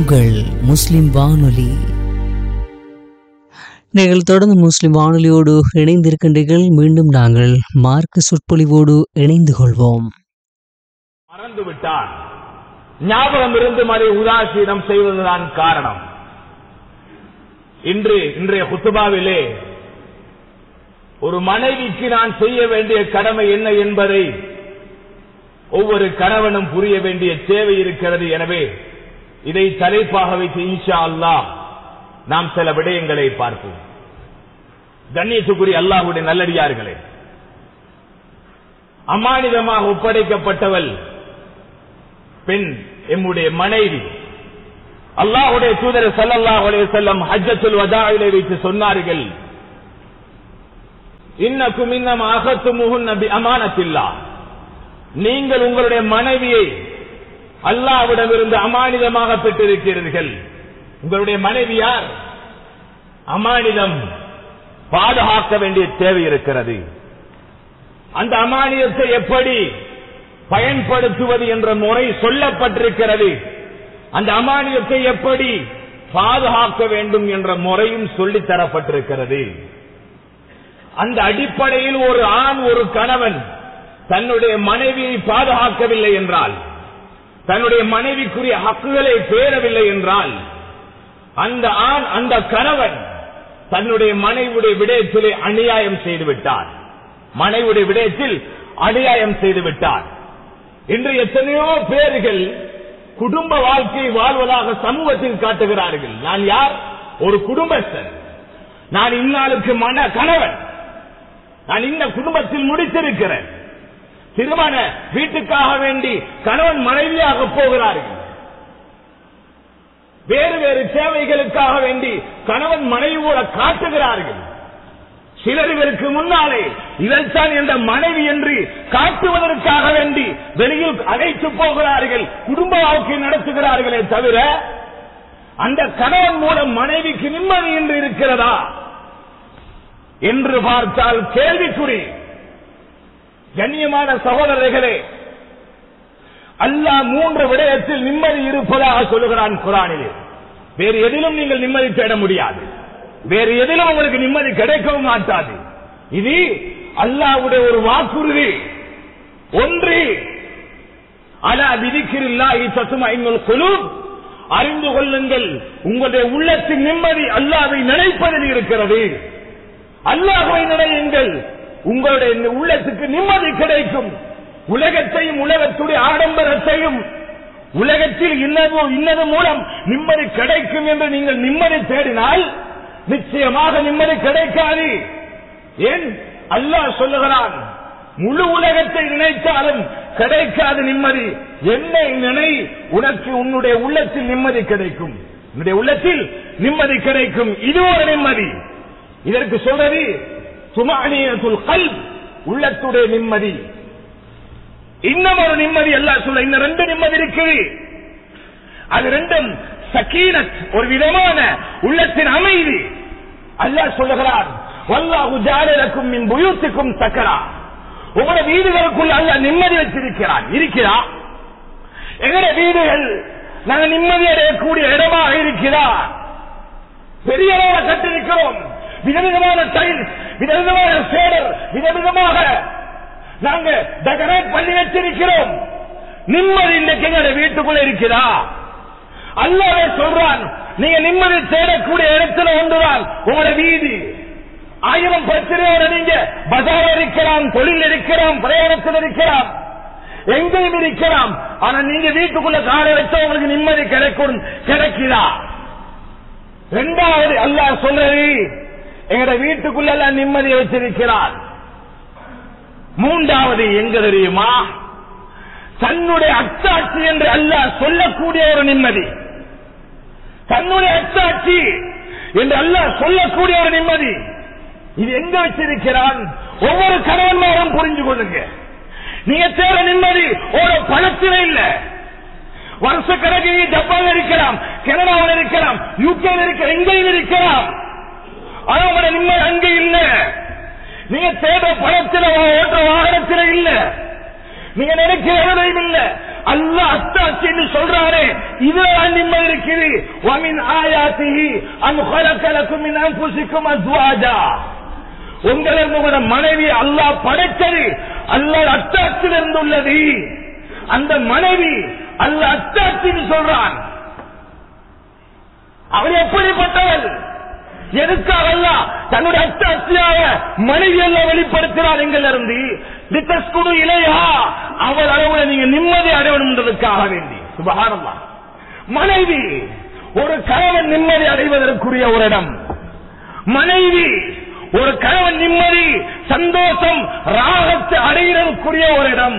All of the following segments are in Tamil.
உங்கள் முஸ்லிம் வானொலி நீங்கள் தொடர்ந்து முஸ்லிம் வானொலியோடு இணைந்திருக்கின்றீர்கள் மீண்டும் நாங்கள் மார்க்க சொற்பொழிவோடு இணைந்து கொள்வோம் மறந்து விட்டான் ஞாபகம் இருந்தும் அதை உதாசீனம் செய்வதுதான் காரணம் இன்று இன்றைய குத்துபாவிலே ஒரு மனைவிக்கு நான் செய்ய வேண்டிய கடமை என்ன என்பதை ஒவ்வொரு கணவனும் புரிய வேண்டிய தேவை இருக்கிறது எனவே இதை தலைப்பாக வைத்து இன்ஷா அல்லாஹ் நாம் சில விடயங்களை பார்ப்போம் கண்ணியத்துக்குரிய அல்லாஹுடைய நல்லடியார்களே அமானிதமாக ஒப்படைக்கப்பட்டவள் பெண் எம்முடைய மனைவி அல்லாஹுடைய தூதர் ஸல்லல்லாஹு அலைஹி வஸல்லம் ஹஜ்ஜத்துல் வதாயிலே வைத்து சொன்னார்கள் இன்னக்கும் இன்னம் அகத்துமுஹுன்ன பி அமானத்தில்லா நீங்கள் உங்களுடைய மனைவியை அல்லாஹ்விடமிருந்து அமானிதமாக பெற்றிருக்கிறீர்கள் உங்களுடைய மனைவி யார் அமானிதம் பாதுகாக்க வேண்டிய தேவை இருக்கிறது அந்த அமானியத்தை எப்படி பயன்படுத்துவது என்ற முறை சொல்லப்பட்டிருக்கிறது அந்த அமானியத்தை எப்படி பாதுகாக்க வேண்டும் என்ற முறையும் சொல்லித் தரப்பட்டிருக்கிறது அந்த அடிப்படையில் ஒரு ஆண் ஒரு கணவன் தன்னுடைய மனைவியை பாதுகாக்கவில்லை என்றால் தன்னுடைய மனைவிக்குரிய ஹக்குகளை பேரவில்லை என்றால் அந்த ஆண் அந்த கணவன் தன்னுடைய மனைவியுடைய விடயத்திலே அநியாயம் செய்து விட்டார் மனைவியுடைய விடயத்தில் அநியாயம் செய்து விட்டார் இன்று எத்தனையோ பேர்கள் குடும்ப வாழ்க்கையை வாழ்வதாக சமூகத்தில் காட்டுகிறார்கள் நான் யார் ஒரு குடும்பஸ்தன் நான் இன்னாளுக்கு மன கணவன் நான் இந்த குடும்பத்தில் முடித்திருக்கிறேன் திருமண வீட்டுக்காக வேண்டி கணவன் மனைவியாக போகிறார்கள் வேறு வேறு சேவைகளுக்காக வேண்டி கணவன் மனைவியோட காட்டுகிறார்கள் சிலர் இதற்கு முன்னாலே இவள்தான் என்ற மனைவி என்று காட்டுவதற்காக வேண்டி வெளியில் அழைத்து போகிறார்கள் குடும்ப வாழ்க்கை நடத்துகிறார்களே தவிர அந்த கணவன் மூலம் மனைவிக்கு நிம்மதி என்று இருக்கிறதா என்று பார்த்தால் கேள்விக்குறி கண்ணியமான சகோதரர்களே அல்லாஹ் மூன்று விடயத்தில் நிம்மதி இருப்பதாக சொல்லுகிறான் குரானிலே வேறு எதிலும் நீங்கள் நிம்மதி தேட முடியாது வேறு எதிலும் உங்களுக்கு நிம்மதி கிடைக்கவும் மாட்டாது இது அல்லாவுடைய ஒரு வாக்குறுதி ஒன்று அலா விதிக்கிறில்லாஹி தசுமைங்கள் குழு அறிந்து கொள்ளுங்கள் உங்களுடைய உள்ளத்தின் நிம்மதி அல்லாவை நினைப்பதில் இருக்கிறது அல்லாஹை நினையுங்கள் உங்களுடைய உள்ளத்துக்கு நிம்மதி கிடைக்கும் உலகத்தையும் உலகத்துடைய ஆடம்பரத்தையும் உலகத்தில் இன்னது இன்னது மூலம் நிம்மதி கிடைக்கும் என்று நீங்கள் நிம்மதி தேடினால் நிச்சயமாக நிம்மதி கிடைக்காது ஏன் அல்லாஹ் சொல்லுகிறான் முழு உலகத்தை நினைத்தாலும் கிடைக்காத நிம்மதி என்னை நினை உனக்கு உன்னுடைய உள்ளத்தில் நிம்மதி கிடைக்கும் உன்னுடைய உள்ளத்தில் நிம்மதி கிடைக்கும் இது ஒரு நிம்மதி இதற்கு சொல்றது சுமானியத்துல் கல் உள்ளத்துடைய நிம்மதி இன்னும் ஒரு நிம்மதி எல்லாம் சொல்ல இன்னும் ரெண்டு நிம்மதி இருக்குது அது ரெண்டும் சக்கீனத் ஒரு விதமான உள்ளத்தின் அமைதி அல்லாஹ் சொல்லுகிறார் வல்லாஹு ஜாலலக்கும் மின் புயூத்துக்கும் சக்கரா உங்களோட வீடுகளுக்குள்ள அல்லாஹ் நிம்மதி வச்சிருக்கிறான் இருக்கிறா எங்கட வீடுகள் நாங்கள் நிம்மதி அடையக்கூடிய இடமாக இருக்கிறா பெரிய அளவில் கட்டிருக்கிறோம் விதவிதமான டைல்ஸ் விதவிதமான சேடர் விதவிதமாக நாங்க டெக்கரேட் பண்ணி வச்சிருக்கிறோம் நிம்மதி இன்னைக்கு எங்க வீட்டுக்குள்ள இருக்கிறா அல்லாவே சொல்றான் நீங்க நிம்மதி தேடக்கூடிய இடத்துல ஒன்றுதான் உங்களோட வீதி ஆயிரம் பிரச்சனையோட நீங்க பஜார் இருக்கலாம் தொழில் இருக்கலாம் பிரயாணத்தில் இருக்கலாம் எங்கேயும் இருக்கலாம் ஆனா நீங்க வீட்டுக்குள்ள காலை வச்சா உங்களுக்கு நிம்மதி கிடைக்கும் கிடைக்குதா ரெண்டாவது அல்லாஹ் சொல்றது எங்கட வீட்டுக்குள்ள எல்லாம் நிம்மதியை வச்சிருக்கிறார் மூன்றாவது எங்க தெரியுமா தன்னுடைய அத்தாட்சி என்று அல்லாஹ் சொல்லக்கூடிய ஒரு நிம்மதி தன்னுடைய அத்தாட்சி என்று அல்லாஹ் சொல்லக்கூடிய ஒரு நிம்மதி இது எங்க வச்சிருக்கிறான் ஒவ்வொரு கணவன்மாரும் புரிஞ்சு கொள்ளுங்க நீங்க தேட நிம்மதி ஒரு பணத்தில இல்ல வருஷ கணக்கு ஜப்பான் இருக்கலாம் கனடாவில் இருக்கலாம் யூகேல இருக்க எங்கேயும் இருக்கலாம் ஆனா உங்களோட நிம்மதி அங்க இல்ல நீங்க தேட பணத்தில் ஓட்டுற வாகனத்தில் இல்ல நீங்க நினைக்கிற எதுலையும் இல்ல அல்லாஹ் அத்தாட்சின்னு சொல்றாரே இதுல நிம்மதி இருக்குது வமின் ஆயாத்திஹி அன் خلقلكم من انفسكم ازواجا உங்களை உங்களோட மனைவி அல்லாஹ் படைத்தது அல்லாஹ் அத்தாட்சியில் இருந்துள்ளது அந்த மனைவி அல்லாஹ் அத்தாட்சின்னு சொல்றான் அவர் எப்படிப்பட்டவர் எதுக்காக அல்லாஹ் தன்னுடைய அத்தாட்சியாக மனைவி எல்லாம் வெளிப்படுத்தினார் எங்கள் இருந்து லித்தஸ்குடு இலையா அவர் அளவுல நீங்க நிம்மதி அடையணுன்றதுக்காக வேண்டி சுபகாரமா மனைவி ஒரு கணவன் நிம்மதி அடைவதற்குரிய ஒரு இடம் மனைவி ஒரு கணவன் நிம்மதி சந்தோஷம் ராகத்தை அடைகிறதுக்குரிய ஒரு இடம்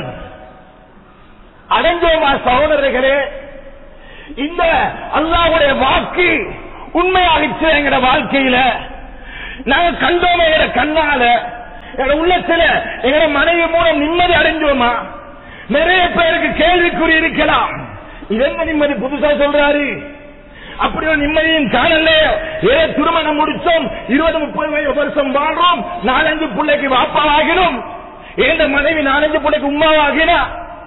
அடைஞ்சோமா சகோதரர்களே இந்த அல்லாஹ்வுடைய வாக்கு உண்மையாகிச்சு எங்கட வாழ்க்கையில நாங்க கண்டோமே எங்கட கண்ணால எங்க உள்ளத்துல எங்கட மனைவி மூலம் நிம்மதி அடைஞ்சோமா நிறைய பேருக்கு கேள்விக்குறி இருக்கலாம் இது என்ன நிம்மதி புதுசா சொல்றாரு அப்படி ஒரு நிம்மதியும் காணல ஏ திருமணம் முடிச்சோம் இருபது முப்பது வயது வருஷம் வாழ்றோம் நாலஞ்சு பிள்ளைக்கு வாப்பாவாகினோம் ஏந்த மனைவி நாலஞ்சு பிள்ளைக்கு உமாவாகினா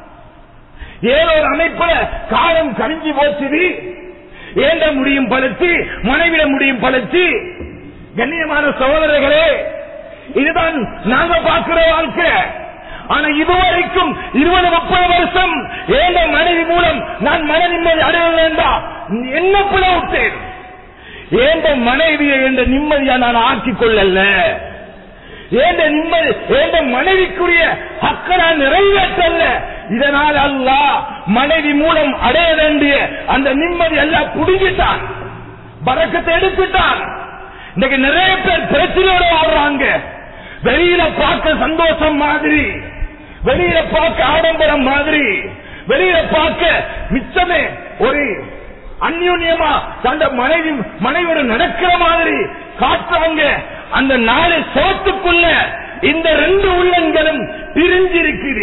ஏதோ ஒரு அமைப்புல காலம் கழிஞ்சு போச்சுது ஏண்ட முடியும் பழச்சு மனைவிட முடியும் பழச்சு கண்ணியமான சகோதரர்களே இதுதான் நாங்க பார்க்கிற வாழ்க்கை ஆனா இதுவரைக்கும் இருபது முப்பது வருஷம் ஏண்ட மனைவி மூலம் நான் மன நிம்மதி அடைய வேண்டாம் என்ன பிளவுட்டேன் ஏண்ட மனைவியை என்ற நிம்மதியா நான் ஆக்கிக் கொள்ளல ஏண்ட நிம்மதி ஏண்ட மனைவிக்குரிய ஹக்க நான் நிறைவேற்றல்ல இதனால் அல்லாஹ் மனைவி மூலம் அடைய வேண்டிய அந்த நிம்மதி எல்லாம் புடிஞ்சிட்டான் பறக்கத்தை எடுத்துட்டான் இன்னைக்கு நிறைய பேர் பிரச்சனையோட வாழ்றாங்க வெளியில பார்க்க சந்தோஷம் மாதிரி வெளியில பார்க்க ஆடம்பரம் மாதிரி வெளியில பார்க்க மிச்சமே ஒரு அந்யூன்யமா அந்த மனைவி மனைவியோட நடக்கிற மாதிரி காட்டுறாங்க அந்த நாலு சோத்துக்குள்ள இந்த ரெண்டு உள்ளங்களும் பிரிஞ்சிருக்குது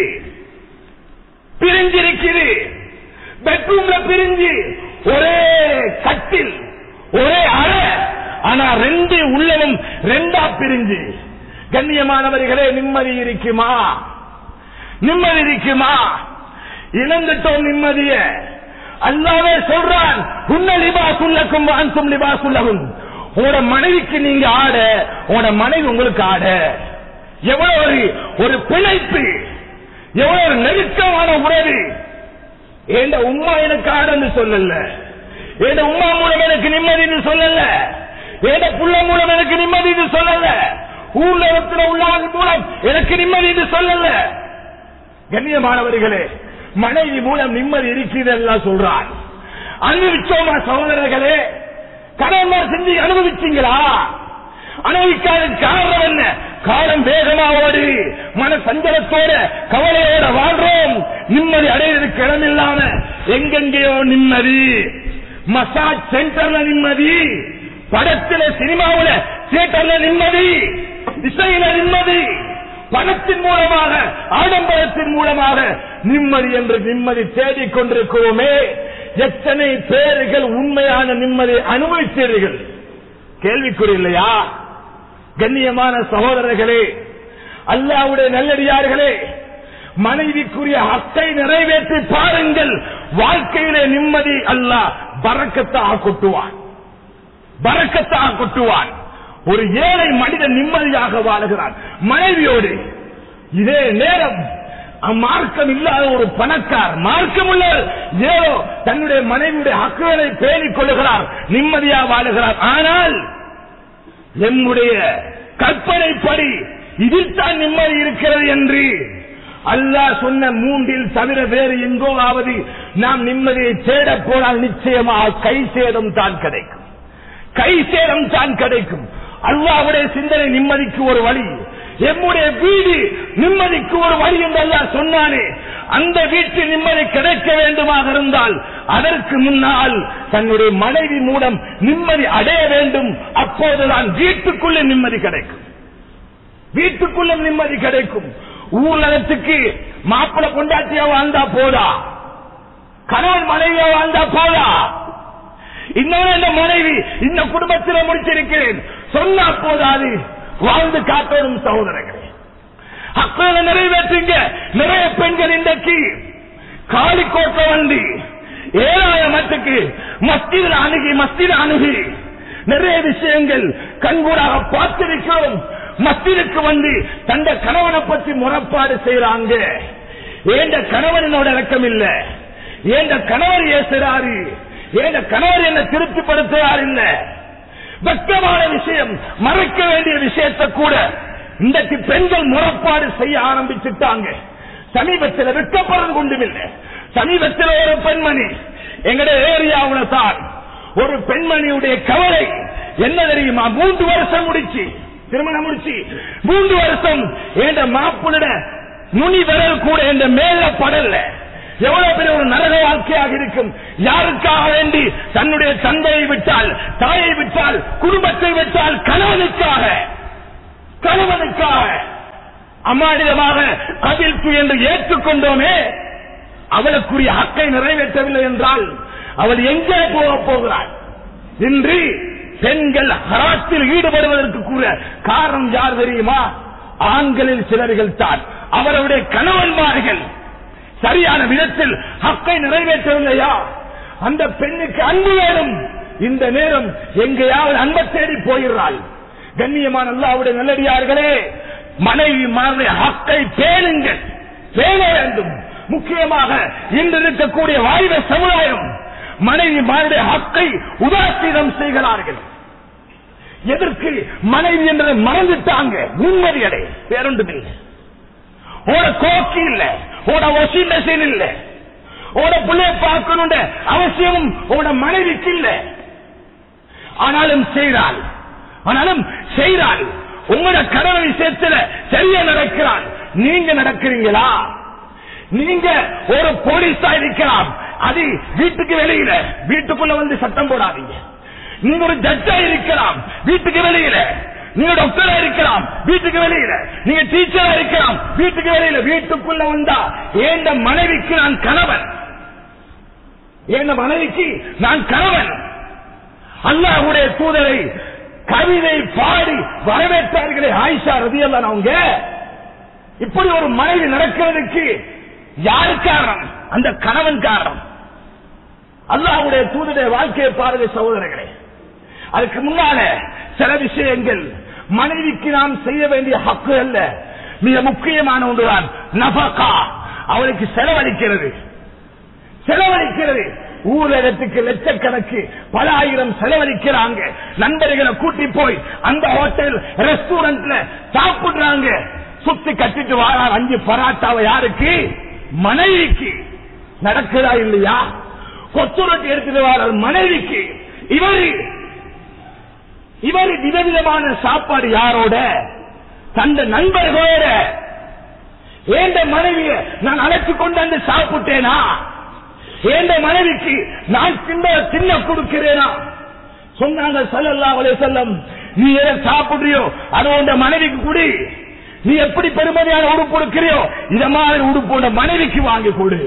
பிரிஞ்சிருக்குது பெட்ரூம்ல பிரிஞ்சு ஒரே கட்டில் ஒரே அறை ஆனா ரெண்டு உள்ளமும் ரெண்டா பிரிஞ்சு கண்ணியமானவர்களே நிம்மதி இருக்குமா நிம்மதி இருக்குமா இழந்துட்டோம் நிம்மதிய அல்லாவே சொல்றான் உன்ன லிபாசுல்லக்கும் வான்சும் லிபாசுல்லகும் உங்களோட மனைவிக்கு நீங்க ஆட உங்களோட மனைவி உங்களுக்கு ஆட எவ்வளவு ஒரு ஒரு பிணைப்பு எவ்வளவு ஒரு நெருக்கமான உறவு ஏண்ட உம்மா எனக்கு ஆடன்னு சொல்லல ஏண்ட உம்மா மூலம் எனக்கு நிம்மதின்னு சொல்லல ஏண்ட புள்ள மூலம் எனக்கு நிம்மதின்னு சொல்லல ஊர்ல இருக்கிற உள்ளவன் மூலம் எனக்கு நிம்மதின்னு சொல்லல கண்ணியமானவர்களே மனைவி மூலம் நிம்மதி இருக்கிறது எல்லாம் சொல்றான் அனுபவிச்சோமா சகோதரர்களே கணவன்மார் செஞ்சு அனுபவிச்சீங்களா அனுபவிக்காத காரணம் என்ன காலம் வேகமா ஓடி மன சஞ்சலத்தோட கவலையோட வாழ்றோம் நிம்மதி அடையிறதுக்கு இடம் இல்லாம எங்கெங்கேயோ நிம்மதி மசாஜ் சென்டர்ல நிம்மதி படத்துல சினிமாவுல தியேட்டர்ல நிம்மதி இசையில நிம்மதி பணத்தின் மூலமாக ஆடம்பரத்தின் மூலமாக நிம்மதி என்று நிம்மதி தேடிக் கொண்டிருக்கிறோமே எத்தனை பேர்கள் உண்மையான நிம்மதி அனுபவித்தீர்கள் கேள்விக்குறி இல்லையா கண்ணியமான சகோதரர்களே அல்லாவுடைய நல்லடியார்களே மனைவிக்குரிய ஹக்கை நிறைவேற்றி பாருங்கள் வாழ்க்கையிலே நிம்மதி அல்லாஹ் பறக்கத்தாக கொட்டுவான் பறக்கத்தாக கொட்டுவான் ஒரு ஏழை மனிதன் நிம்மதியாக வாழுகிறான் மனைவியோடு இதே நேரம் மார்க்கம் இல்லாத ஒரு பணக்கார் மார்க்கம் உள்ள ஏதோ தன்னுடைய மனைவியுடைய ஹக்குகளை பேணிக் கொள்ளுகிறார் நிம்மதியா வாழுகிறார் ஆனால் எம்முடைய கற்பனைப்படி இதில் தான் நிம்மதி இருக்கிறது என்று அல்லாஹ் சொன்ன மூன்றில் தவிர வேறு எங்கோவாவது நாம் நிம்மதியை தேட போனால் நிச்சயமாக கை சேதம் தான் கிடைக்கும் கை சேதம் தான் கிடைக்கும் அல்லாவுடைய சிந்தனை நிம்மதிக்கு ஒரு வழி எம்முடைய வீடு நிம்மதிக்கு ஒரு வழி என்று அல்லாஹ் சொன்னானே அந்த வீட்டில் நிம்மதி கிடைக்க வேண்டுமாக இருந்தால் அதற்கு முன்னால் தன்னுடைய மனைவி மூலம் நிம்மதி அடைய வேண்டும் அப்போதுதான் வீட்டுக்குள்ளே நிம்மதி கிடைக்கும் வீட்டுக்குள்ள நிம்மதி கிடைக்கும் ஊர்லகத்துக்கு மாப்பிளை கொண்டாட்டியா வாழ்ந்தா போதா கணவன் மனைவியா வாழ்ந்தா போதா இன்னொரு இந்த மனைவி இந்த குடும்பத்தில் முடிச்சிருக்கிறேன் சொன்னா போதாது வாழ்ந்து காட்டணும் சகோதரர்களே அப்போது நிறைவேற்றுங்க நிறைய பெண்கள் இன்றைக்கு காலிக்கோட்டை வந்து ஏழாயிரத்துக்கு மஸ்தியில் அணுகி மஸ்தியில் அணுகி நிறைய விஷயங்கள் கண்கூடாக பார்த்திருக்கிறோம் மஸ்திற்கு வந்து தந்த கணவனை பற்றி முறப்பாடு செய்யறாங்க ஏண்ட கணவனோட இறக்கம் இல்ல ஏண்ட கணவர் ஏசுறாரு ஏண்ட கணவர் என்ன திருப்திப்படுத்துறாரு இல்ல வெட்கமான விஷயம் மறைக்க வேண்டிய விஷயத்தை கூட இன்றைக்கு பெண்கள் முறப்பாடு செய்ய ஆரம்பிச்சுட்டாங்க சமீபத்தில் வெட்கப்படம் கொண்டுமில்லை சமீபத்தில் ஒரு பெண்மணி எங்கட ஏரியாவுல தான் ஒரு பெண்மணியுடைய கவலை என்ன தெரியுமா மூன்று வருஷம் முடிச்சு திருமணம் முடிச்சு மூன்று வருஷம் என்ற மாப்பிள்ள நுனி விரல் கூட என்ற மேல படல எவ்வளவு பெரிய ஒரு நரக வாழ்க்கையாக இருக்கும் யாருக்காக வேண்டி தன்னுடைய தந்தையை விட்டால் தாயை விட்டால் குடும்பத்தை விட்டால் கணவனுக்காக கணவனுக்காக அம்மானிடமாக கவிழ்ப்பு என்று ஏற்றுக்கொண்டோமே அவளுக்குரிய ஹக்கை நிறைவேற்றவில்லை என்றால் அவள் எங்கே போக போகிறாள் இன்று பெண்கள் ஹராத்தில் ஈடுபடுவதற்கு கூட காரணம் யார் தெரியுமா ஆண்களில் சிலர்கள் தான் அவருடைய கணவன்மார்கள் சரியான விதத்தில் ஹக்கை நிறைவேற்றவில்லையா அந்த பெண்ணுக்கு அன்பு வேணும் இந்த நேரம் எங்கேயாவது அன்பை தேடி போகிறாள் கண்ணியமான அல்லாவுடைய நல்லடியார்களே மனைவி மாறுடைய ஹக்கை பேணுங்கள் பேண வேண்டும் முக்கியமாக இன்று இருக்கக்கூடிய வாய்வ சமுதாயம் மனைவி மாறுடைய ஹக்கை உதாசீனம் செய்கிறார்கள் எதற்கு மனைவி என்றதை மறந்துட்டாங்க நிம்மதி அடை வேறொன்றும் இல்லை ஓட கோக்கி இல்ல ஓட வாஷிங் மெஷின் இல்ல ஓட பிள்ளைய பார்க்கணும் அவசியமும் ஓட மனைவிக்கு இல்ல ஆனாலும் செய்கிறாள் ஆனாலும் செய்கிறாள் உங்களோட கடவுள் விஷயத்துல சரியா நடக்கிறான் நீங்க நடக்கிறீங்களா நீங்க ஒரு போலீஸா இருக்கலாம் அது வீட்டுக்கு வெளியில வீட்டுக்குள்ள வந்து சட்டம் போடாதீங்க நீங்க ஒரு ஜட்ஜா இருக்கலாம் வீட்டுக்கு வெளியில நீங்க டாக்டரா இருக்கலாம் வீட்டுக்கு வெளியில நீங்க டீச்சரா இருக்கலாம் வீட்டுக்கு வெளியில வீட்டுக்குள்ள வந்தா ஏந்த மனைவிக்கு நான் கணவன் ஏந்த மனைவிக்கு நான் கணவன் அல்லாஹுடைய தூதரை கவிதை பாடி வரவேற்றார்களே ஆயிஷா ரதியல்ல அவங்க இப்படி ஒரு மனைவி நடக்கிறதுக்கு யாரு காரணம் அந்த கணவன் காரணம் அல்லாஹுடைய தூதருடைய வாழ்க்கையை பாருங்க சகோதரர்களே அதுக்கு முன்னால சில விஷயங்கள் மனைவிக்கு நாம் செய்ய வேண்டிய ஹக்கு அல்ல மிக முக்கியமான ஒன்றுதான் நபகா அவளுக்கு செலவழிக்கிறது செலவழிக்கிறது ஊரகத்துக்கு லட்சக்கணக்கு பல ஆயிரம் செலவழிக்கிறாங்க நண்பர்களை கூட்டி போய் அந்த ஹோட்டல் ரெஸ்டாரண்ட்ல சாப்பிடுறாங்க சுத்தி கட்டிட்டு வாரார் அஞ்சு பராட்டாவை யாருக்கு மனைவிக்கு நடக்குதா இல்லையா கொத்துரட்டி எடுத்துட்டு வாரார் மனைவிக்கு இவரு இவர் விதவிதமான சாப்பாடு யாரோட தந்த நண்பர்களோட ஏண்ட மனைவிய நான் அழைத்து கொண்டு வந்து சாப்பிட்டேனா ஏண்ட மனைவிக்கு நான் சின்ன சின்ன கொடுக்கிறேனா சொன்னாங்க சல்லல்லா அலைஹி வஸல்லம் நீ எதை சாப்பிடுறியோ அது உண்ட மனைவிக்கு குடி நீ எப்படி பெருமதியான உடுப்பு கொடுக்கிறியோ இத மாதிரி உடுப்பு உண்ட மனைவிக்கு வாங்கி கொடு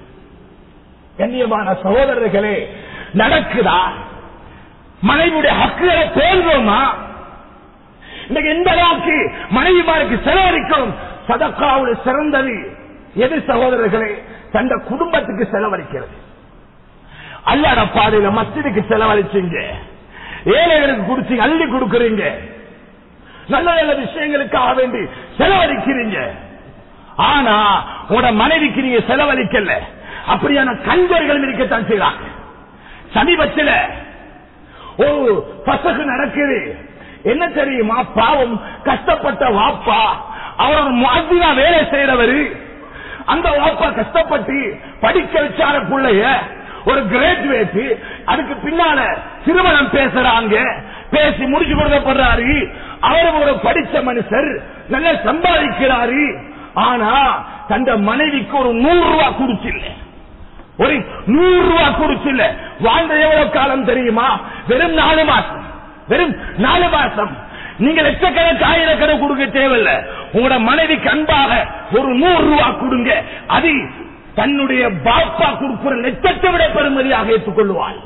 கண்ணியமான சகோதரர்களே நடக்குதா மனைவியுடைய ஹக்குகளை பேர்வோமா இன்னைக்கு எந்த அளவுக்கு மனைவிமாருக்கு செலவழிக்கும் சதக்காவுடைய சிறந்தது எது சகோதரர்களே தந்த குடும்பத்துக்கு செலவழிக்கிறது அல்லாட பாதையில மஸ்ஜிதுக்கு செலவழிச்சீங்க ஏழைகளுக்கு குடிச்சீங்க அள்ளி கொடுக்கறீங்க நல்ல நல்ல விஷயங்களுக்காக வேண்டி செலவழிக்கிறீங்க ஆனா உட மனைவிக்கு நீங்க செலவழிக்கல அப்படியான கஞ்சர்கள் இருக்கத்தான் செய்யறாங்க சமீபத்தில் ஒரு பசகு நடக்குது என்ன தெரியுமா பாவம் கஷ்டப்பட்ட வாப்பா அவரோட மாதிரியா வேலை செய்யறவரு அந்த வாப்பா கஷ்டப்பட்டு படிக்க வச்சார பிள்ளைய ஒரு கிராஜுவேட் அதுக்கு பின்னால திருமணம் பேசுறாங்க பேசி முடிச்சு கொடுக்கப்படுறாரு அவர் ஒரு படிச்ச மனுஷர் நல்லா சம்பாதிக்கிறாரு ஆனா தந்த மனைவிக்கு ஒரு நூறு ரூபாய் கொடுச்சில்லை ஒரு நூறு ரூபாய் கொடுச்சில்ல வாழ்ந்த எவ்வளவு காலம் தெரியுமா வெறும் நாலு மாசம் வெறும் நாலு மாசம் நீங்க லட்சக்கணக்கு ஆயிரக்கணக்கு கொடுக்க தேவையில்ல உங்களோட மனைவிக்கு அன்பாக ஒரு நூறு ரூபாய் கொடுங்க அது தன்னுடைய பாப்பா கொடுக்கிற லட்சத்தை விட பெருமதியாக ஏற்றுக்கொள்வாள்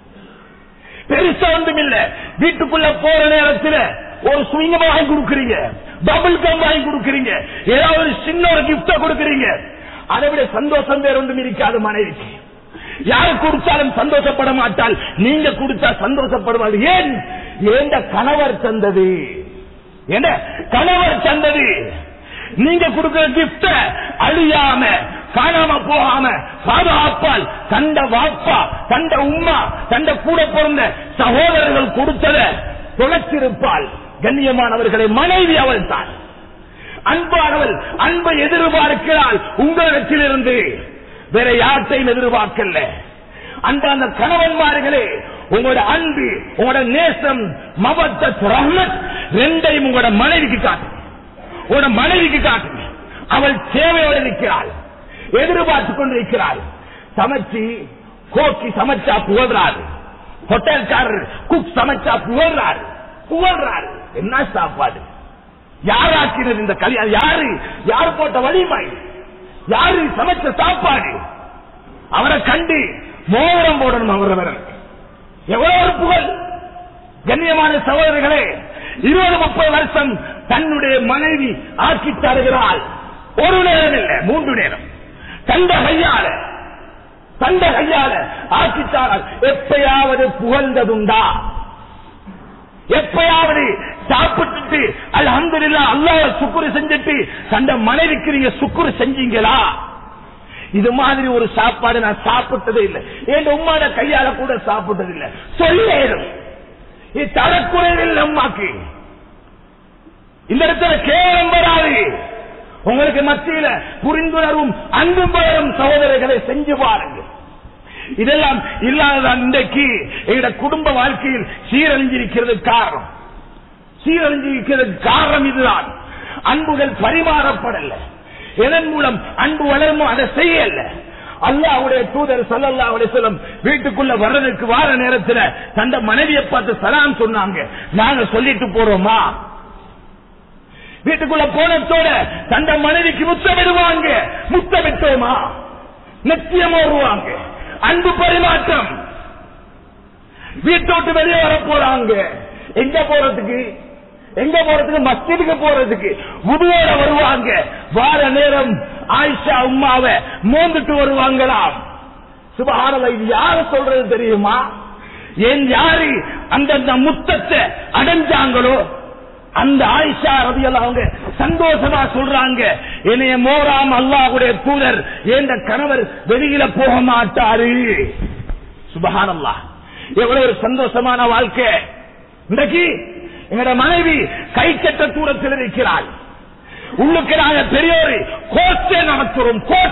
பெருசா ஒன்றும் இல்ல வீட்டுக்குள்ள போற நேரத்தில் ஒரு சுவிங்க வாங்கி கொடுக்கறீங்க டபுள் கம் வாங்கி கொடுக்கறீங்க ஏதாவது ஒரு சின்ன ஒரு கிஃப்ட கொடுக்கறீங்க அதை விட சந்தோஷம் வேற ஒன்றும் இருக்காது மனைவிக்கு யார் கொடுத்தாலும் சந்தோஷப்பட மாட்டால் நீங்க கொடுத்தா சந்தோஷப்படுவாள் ஏன் ஏந்த கணவர் தந்தது என்ன கணவர் தந்தது நீங்க கொடுக்கிற கிஃப்ட அழியாம காணாம போகாம பாதுகாப்பால் கண்ட வாப்பா கண்ட உம்மா கண்ட கூட பிறந்த சகோதரர்கள் கொடுத்தத தொலைச்சிருப்பாள் கண்ணியமானவர்களை மனைவி அவள் தான் அன்பானவள் அன்பை எதிர்பார்க்கிறாள் உங்களிடத்திலிருந்து வேற யார்த்தையும் எதிர்பார்க்கல அன்பான கணவன்மார்களே உங்களோட அன்பு உங்களோட நேசம் மபத்த ரஹ்மத் ரெண்டையும் உங்களோட மனைவிக்கு காட்டுங்க உங்களோட மனைவிக்கு காட்டுங்க அவள் தேவையோடு இருக்கிறாள் எதிர்பார்த்துக் கொண்டிருக்கிறாள் சமைச்சு கோக்கி சமைச்சா புகழ்றாரு ஹோட்டல்காரர் குக் சமைச்சா புகழ்றாரு புகழ்றாரு என்ன சாப்பாடு யாராக்கினது இந்த கல்யாணம் யாரு யார் போட்ட வலிமை யாரு சமைச்ச சாப்பாடு அவரை கண்டு மோதிரம் போடணும் அவர் எவ்வளவு ஒரு புகழ் கண்ணியமான சகோதரர்களே இருபது முப்பது வருஷம் தன்னுடைய மனைவி ஆக்கி தருகிறாள் ஒரு நேரம் இல்லை மூன்று நேரம் தந்த கையால தந்த கையால ஆக்கித்தாரால் எப்பயாவது புகழ்ந்ததுண்டா எப்பயாவது சாப்பிட்டுட்டு அல்ஹம்துலில்லா அல்லாஹ் சுக்குரு செஞ்சுட்டு தந்த மனைவிக்கு நீங்க சுக்குரு செஞ்சீங்களா இது மாதிரி ஒரு சாப்பாடு நான் சாப்பிட்டதே இல்லை என் உம்மாட கையால கூட சாப்பிட்டது இல்லை சொல்லேரும் இது தரக்குறைவில் அம்மாக்கு இந்த இடத்துல கேவலம் வராது உங்களுக்கு மத்தியில புரிந்துணர்வும் அன்பும் பலரும் சகோதரர்களை செஞ்சு பாருங்க இதெல்லாம் இல்லாததான் இன்றைக்கு எங்களோட குடும்ப வாழ்க்கையில் சீரழிஞ்சிருக்கிறது காரணம் சீரழிஞ்சிருக்கிறது காரணம் இதுதான் அன்புகள் பரிமாறப்படல எதன் மூலம் அன்பு வளருமோ அதை செய்யல அல்லாவுடைய தூதர் சல்லல்லா சொல்லம் வீட்டுக்குள்ள வர்றதுக்கு வார நேரத்துல தந்த மனைவியை பார்த்து சலாம் சொன்னாங்க நாங்க சொல்லிட்டு போறோமா வீட்டுக்குள்ள போனத்தோட தந்த மனைவிக்கு முத்தமிடுவாங்க முத்தமிட்டோமா நிச்சயம் வருவாங்க அன்பு பரிமாற்றம் வீட்டை விட்டு வெளியே வர போறாங்க எங்க போறதுக்கு எங்க போறதுக்கு மஸ்ஜிதுக்கு போறதுக்கு முதுவோட வருவாங்க வார நேரம் ஆயிஷா உமாவை மோந்துட்டு வருவாங்களாம் சுபஹானல்லாஹ் இது யாரு சொல்றது தெரியுமா ஏன் யாரு அந்த முத்தத்தை அடைஞ்சாங்களோ அந்த ஆயிஷா ரதியல்ல அவங்க சந்தோஷமா சொல்றாங்க என்னைய மோராம் அல்லாஹ்வுடைய தூதர் என்ற கணவர் வெளியில போக மாட்டாரு சுபஹானல்லா எவ்வளவு ஒரு சந்தோஷமான வாழ்க்கை இன்றைக்கு எங்களோட மனைவி கை கட்ட தூரத்தில் இருக்கிறாள் உள்ளுக்கு நாங்க பெரியோரு கோர்ட்டே நடத்துறோம் கோர்ட்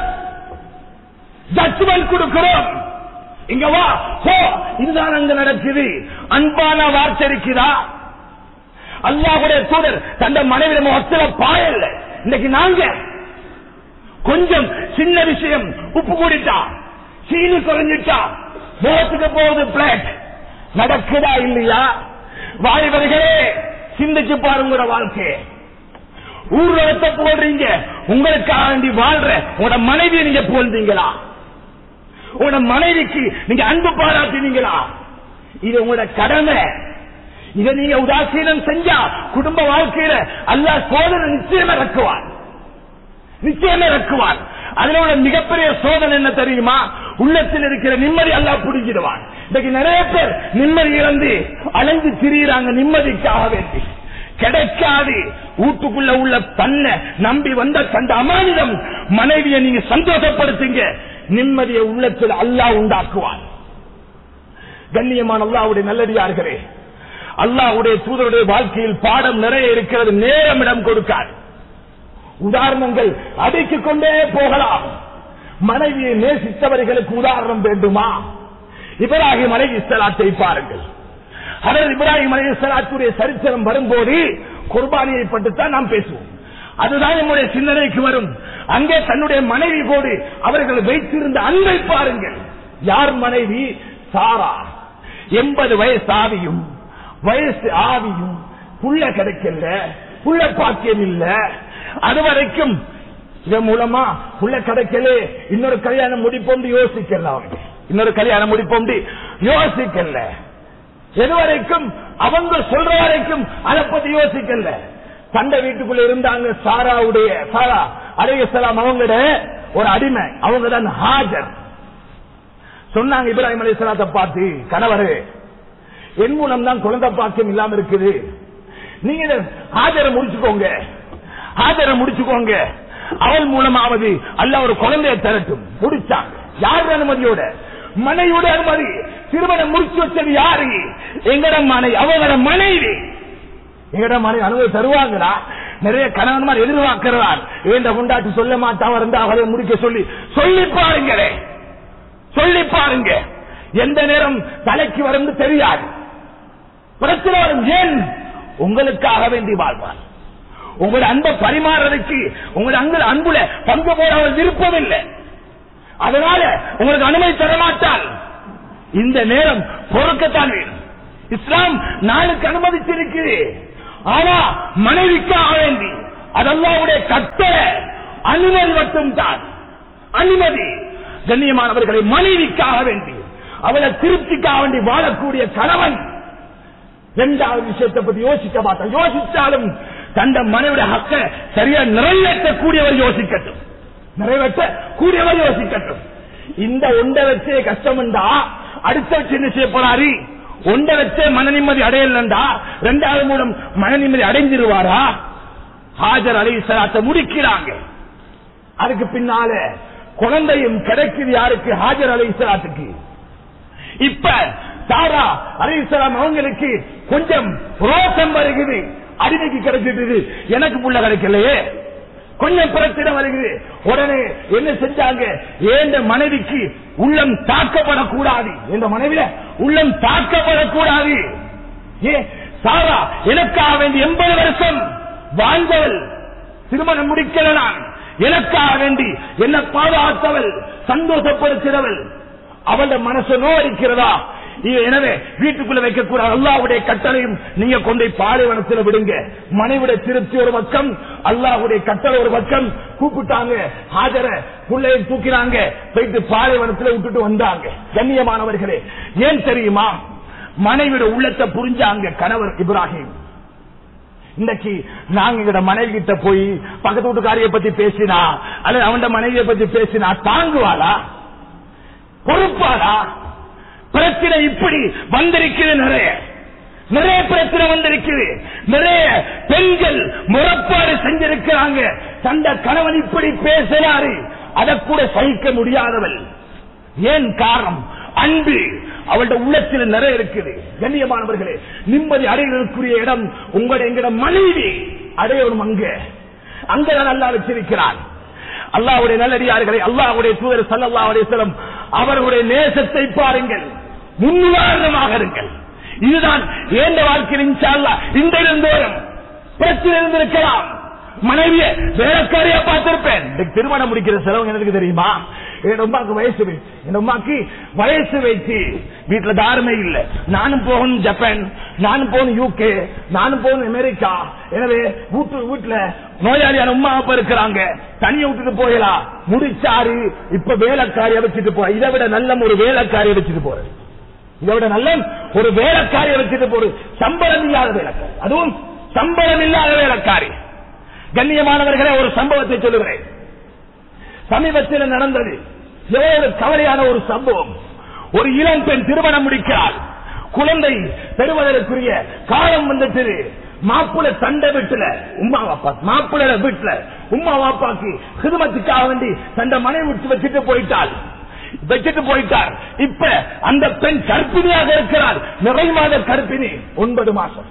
ஜட்ஜ்மெண்ட் கொடுக்கிறோம் இங்க வா போ இதுதான் அங்க நடக்குது அன்பான வார்த்தை இருக்குதா அல்லாஹுடைய தூதர் தந்த மனைவி முகத்துல பாயல்ல இன்னைக்கு நாங்க கொஞ்சம் சின்ன விஷயம் உப்பு கூடிட்டா சீனி குறைஞ்சிட்டா முகத்துக்கு போகுது பிளேட் நடக்குதா இல்லையா வாலிபர்களே சிந்திச்சு பாருங்க வாழ்க்கை ஊர்வலத்தை போடுறீங்க உங்களுக்காக வேண்டி வாழ்ற உங்களோட மனைவியை நீங்க போல்றீங்களா உங்களோட மனைவிக்கு நீங்க அன்பு பாராட்டினீங்களா இது உங்களோட கடமை இதை நீங்க உதாசீனம் செஞ்சா குடும்ப வாழ்க்கையில அல்லா சோதனை நிச்சயம் இறக்குவார் நிச்சயம் இறக்குவார் அதுல உள்ள மிகப்பெரிய சோதனை என்ன தெரியுமா உள்ளத்தில் இருக்கிற நிம்மதி அல்லா புடிச்சிடுவான் இன்னைக்கு நிறைய பேர் நிம்மதி இழந்து அலைஞ்சு திரியிறாங்க நிம்மதிக்காக வேண்டி கிடைக்காது வீட்டுக்குள்ள உள்ள தன்னை நம்பி வந்த தந்த அமானிடம் மனைவியை நீங்க சந்தோஷப்படுத்துங்க நிம்மதியை உள்ளத்தில் அல்லாஹ் உண்டாக்குவான் கண்ணியமான அல்லாவுடைய நல்லடியார்களே அல்லாஹ்வுடைய தூதருடைய வாழ்க்கையில் பாடம் நிறைய இருக்கிறது நேரம் இடம் கொடுக்காது உதாரணங்கள் அடுக்கிக் கொண்டே போகலாம் மனைவியை நேசித்தவர்களுக்கு உதாரணம் வேண்டுமா இப்ராஹிம் அலை இஸ்லாத்தை பாருங்கள் அதர் இப்ராஹிம் அலை இஸ்லாத்துடைய சரித்திரம் வரும்போது குர்பானியை பட்டுத்தான் நாம் பேசுவோம் அதுதான் நம்முடைய சிந்தனைக்கு வரும் அங்கே தன்னுடைய மனைவி போடு அவர்கள் வைத்திருந்த அன்பை பாருங்கள் யார் மனைவி சாரா எண்பது வயசு ஆவியும் வயசு ஆவியும் புள்ள கிடைக்கல புள்ள பாக்கியம் இல்ல அது வரைக்கும் இதன் மூலமா புள்ள கிடைக்கல இன்னொரு கல்யாணம் முடிப்போம் யோசிக்கல அவங்க இன்னொரு கல்யாணம் முடிப்போம் யோசிக்கல எது வரைக்கும் அவங்க சொல்ற வரைக்கும் அதை பத்தி யோசிக்கல சண்டை வீட்டுக்குள்ள இருந்தாங்க சாராவுடைய சாரா அலையலாம் அவங்கட ஒரு அடிமை அவங்க தான் ஹாஜர் சொன்னாங்க இப்ராஹிம் அலைஹிஸ்ஸலாத்தை பார்த்து கணவரே என் மூலம் தான் குழந்தை பாக்கியம் இல்லாம இருக்குது நீங்க இத ஹாஜரை முடிச்சுக்கோங்க ஹாஜரை முடிச்சுக்கோங்க அவள் மூலமாவது அல்ல ஒரு குழந்தையை தரட்டும் முடிச்சாங்க யாரு அனுமதியோட மனைவியோட அனுமதி திருமணம் முடிச்சு வச்சது யாரு எங்கட மனை அவங்களோட மனைவி எங்கட மனைவி அனுமதி தருவாங்களா நிறைய கணவன்மார் எதிர்பார்க்கிறார் ஏண்ட கொண்டாட்டி சொல்ல மாட்டான் இருந்தா அவரை முடிக்க சொல்லி சொல்லி பாருங்களே சொல்லி பாருங்க எந்த நேரம் தலைக்கு வரும் தெரியாது பிரச்சனை வரும் ஏன் உங்களுக்காக வேண்டி வாழ்வார் உங்களோட அன்பை பரிமாறதுக்கு உங்களோட அன்பு அன்புல பங்கு போட அவர் விருப்பம் இல்லை அதனால உங்களுக்கு அனுமதி தர மாட்டால் இந்த நேரம் பொறுக்கத்தான் வேணும் இஸ்லாம் நாளுக்கு அனுமதிச்சிருக்கு ஆனா மனைவிக்காக வேண்டி அதல்லாவுடைய கட்டளை அனுமதி மட்டும் தான் அனுமதி கண்ணியமானவர்களை மனைவிக்காக வேண்டி அவளை திருப்திக்காக வேண்டி வாழக்கூடிய கணவன் இரண்டாவது விஷயத்தை பத்தி யோசிக்க மாட்டான் யோசிச்சாலும் தந்த மனைவிட ஹக்க சரியா நிறைவேற்றக்கூடியவர் யோசிக்கட்டும் நிறைவேற்ற கூடியவர் யோசிக்கட்டும் இந்த ஒன்றை வச்சே கஷ்டம் என்றா அடுத்த வச்சு என்ன செய்ய போறாரு ஒன்றை வச்சே மன நிம்மதி அடையலண்டா ரெண்டாவது மூலம் மன நிம்மதி அடைஞ்சிருவாரா ஹாஜர் அலை சலாத்தை முடிக்கிறாங்க அதுக்கு பின்னால குழந்தையும் கிடைக்குது யாருக்கு ஹாஜர் அலை சலாத்துக்கு இப்ப சாரா அலிசலாம் அவங்களுக்கு கொஞ்சம் ரோசம் வருகிறது அடிமைக்கு கிடைச்சிட்டு எனக்கு புள்ள கிடைக்கலையே கொஞ்சம் பிரச்சனை வருகிறது உடனே என்ன செஞ்சாங்க ஏந்த மனைவிக்கு உள்ளம் தாக்கப்படக்கூடாது என்ற மனைவில உள்ளம் தாக்கப்படக்கூடாது ஏ சாரா எனக்காக வேண்டி எண்பது வருஷம் வாழ்ந்தவள் திருமணம் முடிக்கல நான் எனக்காக வேண்டி என்ன பாதுகாத்தவள் சந்தோஷப்படுத்தினவள் அவளோட மனசு நோடிக்கிறதா எனவே வீட்டுக்குள்ள வைக்கக்கூடாது அல்லாவுடைய கட்டளையும் நீங்க கொண்டு பாலைவனத்தில் விடுங்க மனைவிட திருப்தி ஒரு பக்கம் அல்லாவுடைய கட்டளை ஒரு பக்கம் கூப்பிட்டாங்க ஹாஜர பிள்ளையை தூக்கினாங்க போயிட்டு பாலைவனத்தில் விட்டுட்டு வந்தாங்க கண்ணியமானவர்களே ஏன் தெரியுமா மனைவிட உள்ளத்தை புரிஞ்சாங்க கணவர் இப்ராஹிம் இன்னைக்கு நாங்க எங்கட மனைவி கிட்ட போய் பக்கத்து வீட்டுக்காரிய பத்தி பேசினா அல்லது அவன் மனைவியை பத்தி பேசினா தாங்குவாளா பொறுப்பாளா பிரச்சனை இப்படி வந்திருக்குது நிறைய நிறைய பிரச்சனை வந்திருக்குது நிறைய பெண்கள் முறப்பாடு செஞ்சிருக்கிறாங்க தந்த கணவன் இப்படி பேசினாரு அதை கூட சகிக்க முடியாதவள் ஏன் காரணம் அன்பு அவளுடைய உள்ளத்தில் நிறைய இருக்குது கண்ணியமானவர்களே நிம்மதி அடைவதற்குரிய இடம் உங்களுடைய எங்கட மனைவி அடையணும் அங்க அங்கதான் அல்லா வச்சிருக்கிறார் அல்லாவுடைய நல்லடியார்களை அல்லாவுடைய தூதர் சல்லா அலிஸ்லம் அவர்களுடைய நேசத்தை பாருங்கள் முன்னுதாரணமாக இருங்கள் இதுதான் ஏந்த வாழ்க்கையில் இன்ஷால்லா இந்த இருந்தோறும் பிரச்சனை இருந்திருக்கலாம் மனைவிய வேலைக்காரியா பார்த்திருப்பேன் திருமணம் முடிக்கிற செலவு எனக்கு தெரியுமா என் அம்மாக்கு வயசு என் அம்மாக்கு வயசு வைத்து வீட்டுல தாருமே இல்ல நானும் போகணும் ஜப்பான் நானும் போகணும் யூகே நானும் போகணும் அமெரிக்கா எனவே வீட்டு வீட்டுல நோயாளியான உமா அப்பா இருக்கிறாங்க தனியை விட்டுட்டு போகலாம் முடிச்சாரு இப்ப வேலைக்காரியை வச்சுட்டு போற இதை விட நல்ல ஒரு வேலைக்காரியை வச்சுட்டு போறது இதை விட நல்ல ஒரு வேலைக்காரியை வச்சுட்டு போறது சம்பளம் இல்லாத வேலைக்காரி அதுவும் சம்பளம் இல்லாத வேலைக்காரி கண்ணியமானவர்களே ஒரு சம்பவத்தை சொல்லுகிறேன் சமீபத்தில் நடந்தது எவ்வளவு கவலையான ஒரு சம்பவம் ஒரு இளம் பெண் திருமணம் முடிக்கிறாள் குழந்தை பெறுவதற்குரிய காலம் வந்துட்டு மாப்பிள தண்டை வீட்டுல உமா வாப்பா மாப்பிள வீட்டுல உமா வாப்பாக்கு சிறுமத்துக்காக வேண்டி தண்ட மனைவி விட்டு வச்சுட்டு போயிட்டாள் வச்சுட்டு போயிட்டார் இப்ப அந்த பெண் கற்பிணியாக இருக்கிறார் நிறை மாத கற்பிணி ஒன்பது மாசம்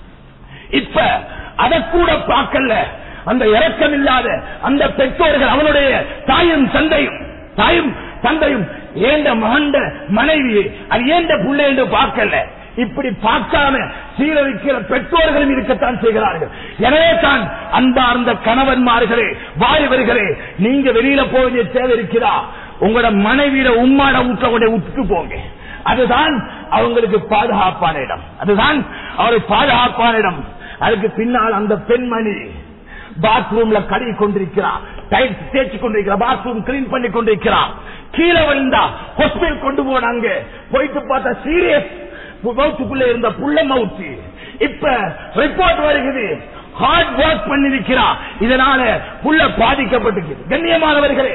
இப்ப அதை கூட பார்க்கல அந்த இறக்கம் இல்லாத அந்த பெற்றோர்கள் அவனுடைய தாயும் தந்தையும் தாயும் தந்தையும் ஏண்ட மகண்ட மனைவியை அது ஏண்ட புள்ளை என்று பார்க்கல இப்படி பார்க்காம சீரழிக்கிற பெற்றோர்களும் இருக்கத்தான் செய்கிறார்கள் எனவே தான் அன்பார்ந்த கணவன்மார்களே வாலிபர்களே நீங்க வெளியில போக வேண்டிய தேவை இருக்கிறா உங்களோட மனைவியில உம்மாட வீட்டை விட்டு போங்க அதுதான் அவங்களுக்கு பாதுகாப்பான இடம் அதுதான் அவருக்கு பாதுகாப்பான இடம் அதுக்கு பின்னால் அந்த பெண்மணி பாத்ரூம்ல கழுவி கொண்டிருக்கிறார் டைல்ஸ் தேய்ச்சி கொண்டிருக்கிறார் பாத்ரூம் கிளீன் பண்ணி கொண்டிருக்கிறார் கீழே விழுந்தா ஹாஸ்பிட்டல் கொண்டு போனாங்க போயிட்டு பார்த்தா சீரியஸ் மவுத்துக்குள்ள இருந்த புள்ள மவுத்து இப்ப ரிப்போர்ட் வருகிறது ஹார்ட் ஒர்க் பண்ணிருக்கிறா இதனால புள்ள பாதிக்கப்பட்டிருக்கு கண்ணியமானவர்களே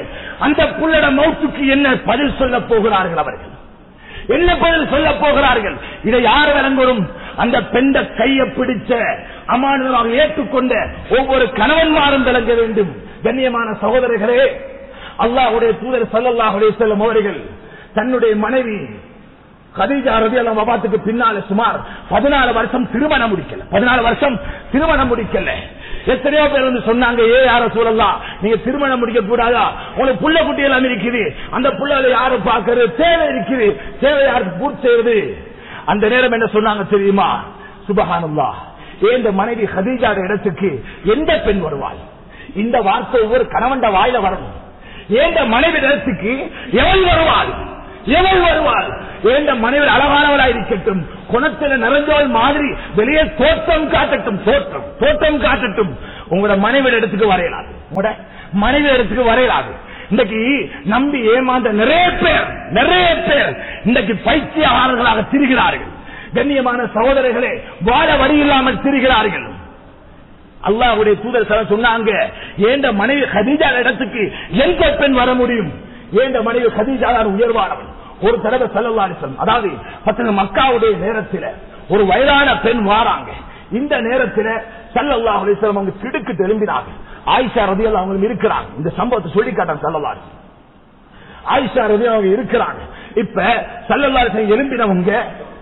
அந்த புள்ளட மௌத்துக்கு என்ன பதில் சொல்ல போகிறார்கள் அவர்கள் என்ன பதில் சொல்ல போகிறார்கள் இதை யார் விளங்கணும் அந்த பெண்ட கையை பிடிச்ச அமானுதமாக ஏற்றுக்கொண்ட ஒவ்வொரு கணவன்மாரும் விளங்க வேண்டும் கண்ணியமான சகோதரர்களே அல்லாஹ்வுடைய தூதர் ஸல்லல்லாஹு அலைஹி வஸல்லம் அவர்கள் தன்னுடைய மனைவி கதீஜா ரதியல்லாஹு வபாத்துக்கு பின்னால சுமார் 14 வருஷம் திருமணம் முடிக்கல 14 வருஷம் திருமணம் முடிக்கல எத்தனையோ பேர் வந்து சொன்னாங்க ஏ யார சூழலாம் நீங்க திருமணம் முடிக்க கூடாதா உங்களுக்கு புள்ள குட்டி எல்லாம் இருக்குது அந்த புள்ளகளை யாரு பாக்குறது தேவை இருக்குது தேவை யாருக்கு பூர்த்தி செய்யறது அந்த நேரம் என்ன சொன்னாங்க தெரியுமா சுபஹானல்லா இந்த மனைவி ஹதீஜாட இடத்துக்கு எந்த பெண் வருவாள் இந்த வார்த்தை ஒவ்வொரு கணவன் வாயில வரணும் ஏந்த மனைவி இடத்துக்கு எவள் வருவாள் எவள் வருவாள் ஏந்த மனைவி அழகானவளா இருக்கட்டும் குணத்துல நிறைஞ்சவள் மாதிரி வெளியே தோற்றம் காட்டட்டும் தோற்றம் தோற்றம் காட்டட்டும் உங்களோட மனைவி இடத்துக்கு வரையலாது உங்களோட மனைவி இடத்துக்கு வரையலாது இன்றைக்கு நம்பி ஏமாந்த நிறைய பேர் நிறைய பேர் இன்றைக்கு பைத்தியகாரர்களாக திரிகிறார்கள் கண்ணியமான சகோதரர்களே வாழ வழி இல்லாமல் திரிகிறார்கள் அல்லாஹ்வுடைய தூதர் சில சொன்னாங்க ஏண்ட மனைவி ஹதீஜா இடத்துக்கு எந்த பெண் வர முடியும் ஏண்ட மனைவி ஹதீஜா தான் உயர்வானவன் ஒரு தடவை செல்லலாம் அதாவது பத்து மக்காவுடைய நேரத்தில் ஒரு வயதான பெண் வாராங்க இந்த நேரத்தில் சல்லல்லாஹு அலைஹி வஸல்லம் அவங்க திடுக்கு திரும்பினாங்க ஆயிஷா ரதியல்லாஹு அவங்க இருக்கிறாங்க இந்த சம்பவத்தை சொல்லி காட்டாங்க சல்லல்லாஹு அலைஹி வஸல்லம். ஆயிஷா ரதி அவங்க இருக்கிறாங்க இப்ப சல்லல்லாஹு அலைஹி வஸல்லம் எழும்பினவங்க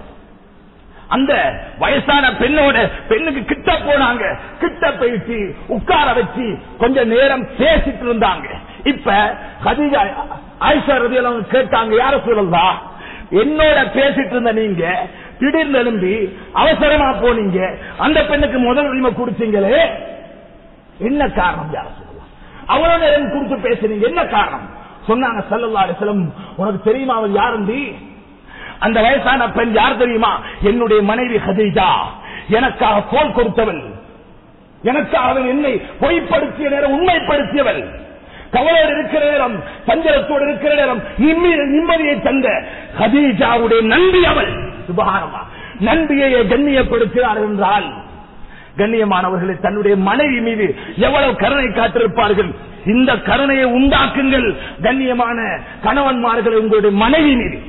அந்த வயசான பெண்ணோட பெண்ணுக்கு கிட்ட போனாங்க கிட்ட போயிட்டு உட்கார வச்சு கொஞ்ச நேரம் பேசிட்டு இருந்தாங்க இப்ப கதிஜா ஆயிஷா ரதியல் அவங்க கேட்டாங்க யார சொல்லலா என்னோட பேசிட்டு இருந்த நீங்க திடீர்னு எழும்பி அவசரமா போனீங்க அந்த பெண்ணுக்கு முதல் உரிமை கொடுத்தீங்களே என்ன காரணம் யார சொல்லலாம் அவளோட நேரம் கொடுத்து பேசுனீங்க என்ன காரணம் சொன்னாங்க சல்லல்லா அலிஸ்லம் உனக்கு தெரியுமா அவள் யாருந்தி அந்த வயசான பெண் யார் தெரியுமா என்னுடைய மனைவி ஹதீஜா எனக்காக கோல் கொடுத்தவள் எனக்காக அவள் என்னை பொய்ப்படுத்திய நேரம் உண்மைப்படுத்தியவள் கவலையோடு இருக்கிற நேரம் சஞ்சலத்தோடு இருக்கிற நேரம் நிம்மதி- நிம்மதியை தந்த ஹதீஜாவுடைய நன்றி அவள் சுபகாரமா நன்றியை கண்ணியப்படுத்தினார் என்றால் கண்ணியமானவர்களை தன்னுடைய மனைவி மீது எவ்வளவு கருணை காத்திருப்பார்கள் இந்த கருணையை உண்டாக்குங்கள் கண்ணியமான கணவன்மார்களை உங்களுடைய மனைவி மீது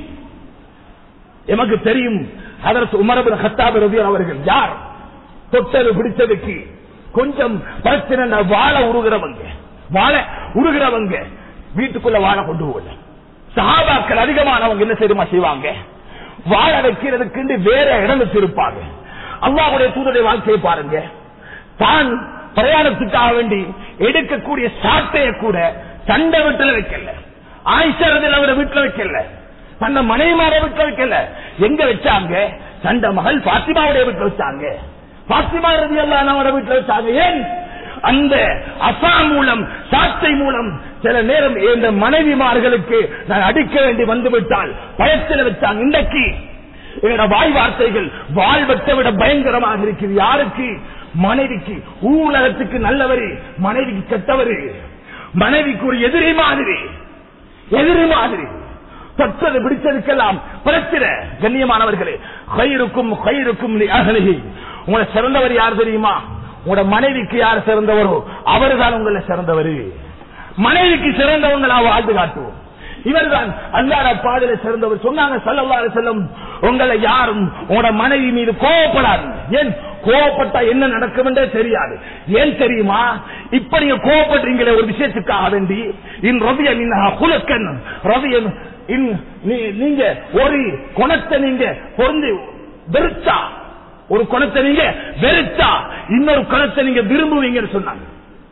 எமக்கு தெரியும் அதற்கு உமரபின் ஹத்தாப் ரவி அவர்கள் யார் தொட்டது பிடித்ததுக்கு கொஞ்சம் பிரச்சனை வாழ உருகிறவங்க வாழ உருகிறவங்க வீட்டுக்குள்ள வாழ கொண்டு போகல சஹாபாக்கள் அதிகமானவங்க என்ன செய்யுமா செய்வாங்க வாழ வைக்கிறதுக்கு வேற இடம் வச்சிருப்பாங்க அல்லாஹ்வுடைய தூதருடைய வாழ்க்கையை பாருங்க தான் பிரயாணத்துக்காக வேண்டி எடுக்கக்கூடிய சாட்டைய கூட தண்டை வீட்டுல வைக்கல ஆயிஷரதில் அவரை வீட்டுல வைக்கல தன்னை மனைவிமார வீட்டுல வைக்கல எங்க வச்சாங்க தண்ட மகள் பாத்திமாவுடைய வீட்டுல வச்சாங்க பாத்திமா ரதி அவரை வீட்டுல வச்சாங்க ஏன் அந்த அசா மூலம் சாட்டை மூலம் சில நேரம் இந்த மனைவிமார்களுக்கு நான் அடிக்க வேண்டி வந்துவிட்டால் பயத்தில் வச்சாங்க இன்றைக்கு என்னோட வாய் வார்த்தைகள் வாழ்வத்தை விட பயங்கரமாக இருக்குது யாருக்கு மனைவிக்கு ஊழகத்துக்கு நல்லவரு மனைவிக்கு கெட்டவரு மனைவிக்கு ஒரு எதிரி மாதிரி எதிரி மாதிரி தொட்டது பிடிச்சதுக்கெல்லாம் பிரச்சனை கண்ணியமானவர்களே கயிறுக்கும் கயிறுக்கும் அகலகி உங்களை சிறந்தவர் யார் தெரியுமா உங்களோட மனைவிக்கு யார் சிறந்தவரோ அவர்தான் உங்களை சிறந்தவர் மனைவிக்கு சிறந்தவங்களா வாழ்ந்து காட்டுவோம் இவர்தான் அல்லாத பாடலை சிறந்தவர் சொன்னாங்க சல்லல்லாஹு அலைஹி வஸல்லம் உங்களை யாரும் உங்களோட மனைவி மீது கோவப்படாது ஏன் கோவப்பட்டா என்ன நடக்கும் என்றே தெரியாது ஏன் தெரியுமா இப்ப நீங்க கோவப்படுறீங்களே ஒரு விஷயத்துக்காக வேண்டி இன் ரவிய மின்ஹா குலக்கன் ரவியன் இன் நீ- நீங்க ஒரு குணத்தை நீங்க பொருந்து வெறுத்தா ஒரு குணத்தை நீங்க வெறுத்தா இன்னொரு குணத்தை நீங்க விரும்புவீங்கன்னு சொன்னாங்க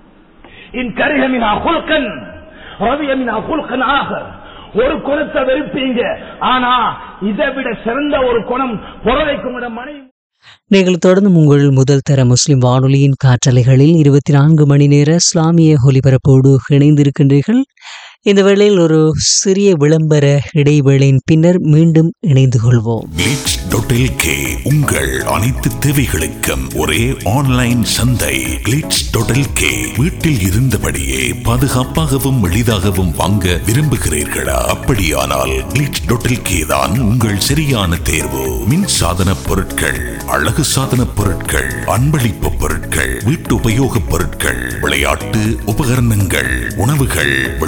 இன் கரிகமினா குல்கன் ரவியமினா குல்கன் ஆக ஒரு குணத்தை வெறுப்பீங்க ஆனா இதை விட சிறந்த ஒரு குணம் புறவைக்கும் மனைவி நீங்கள் தொடர்ந்து உங்கள் முதல் தர முஸ்லிம் வானொலியின் காற்றலைகளில் இருபத்தி நான்கு மணி நேர இஸ்லாமிய ஒலிபரப்போடு இணைந்திருக்கின்றீர்கள் இந்த வேளையில் ஒரு சிறிய விளம்பர இடைவேளையின் பின்னர் மீண்டும் இணைந்து கொள்வோம் கிளிட்ஸ்.lk உங்கள் அனைத்து தேவைகளுக்கும் ஒரே ஆன்லைன் சந்தை கிளிட்ஸ்.lk வீட்டில் இருந்தபடியே பாதுகாப்பாகவும் எளிதாகவும் வாங்க விரும்புகிறீர்களா அப்படியானால் கிளிட்ஸ்.lk தான் உங்கள் சரியான தேர்வு மின் சாதன பொருட்கள் அழகு சாதன பொருட்கள் அன்பளிப்பு பொருட்கள் வீட்டு உபயோகப் பொருட்கள் விளையாட்டு உபகரணங்கள் உணவுகள் வெளிப்புற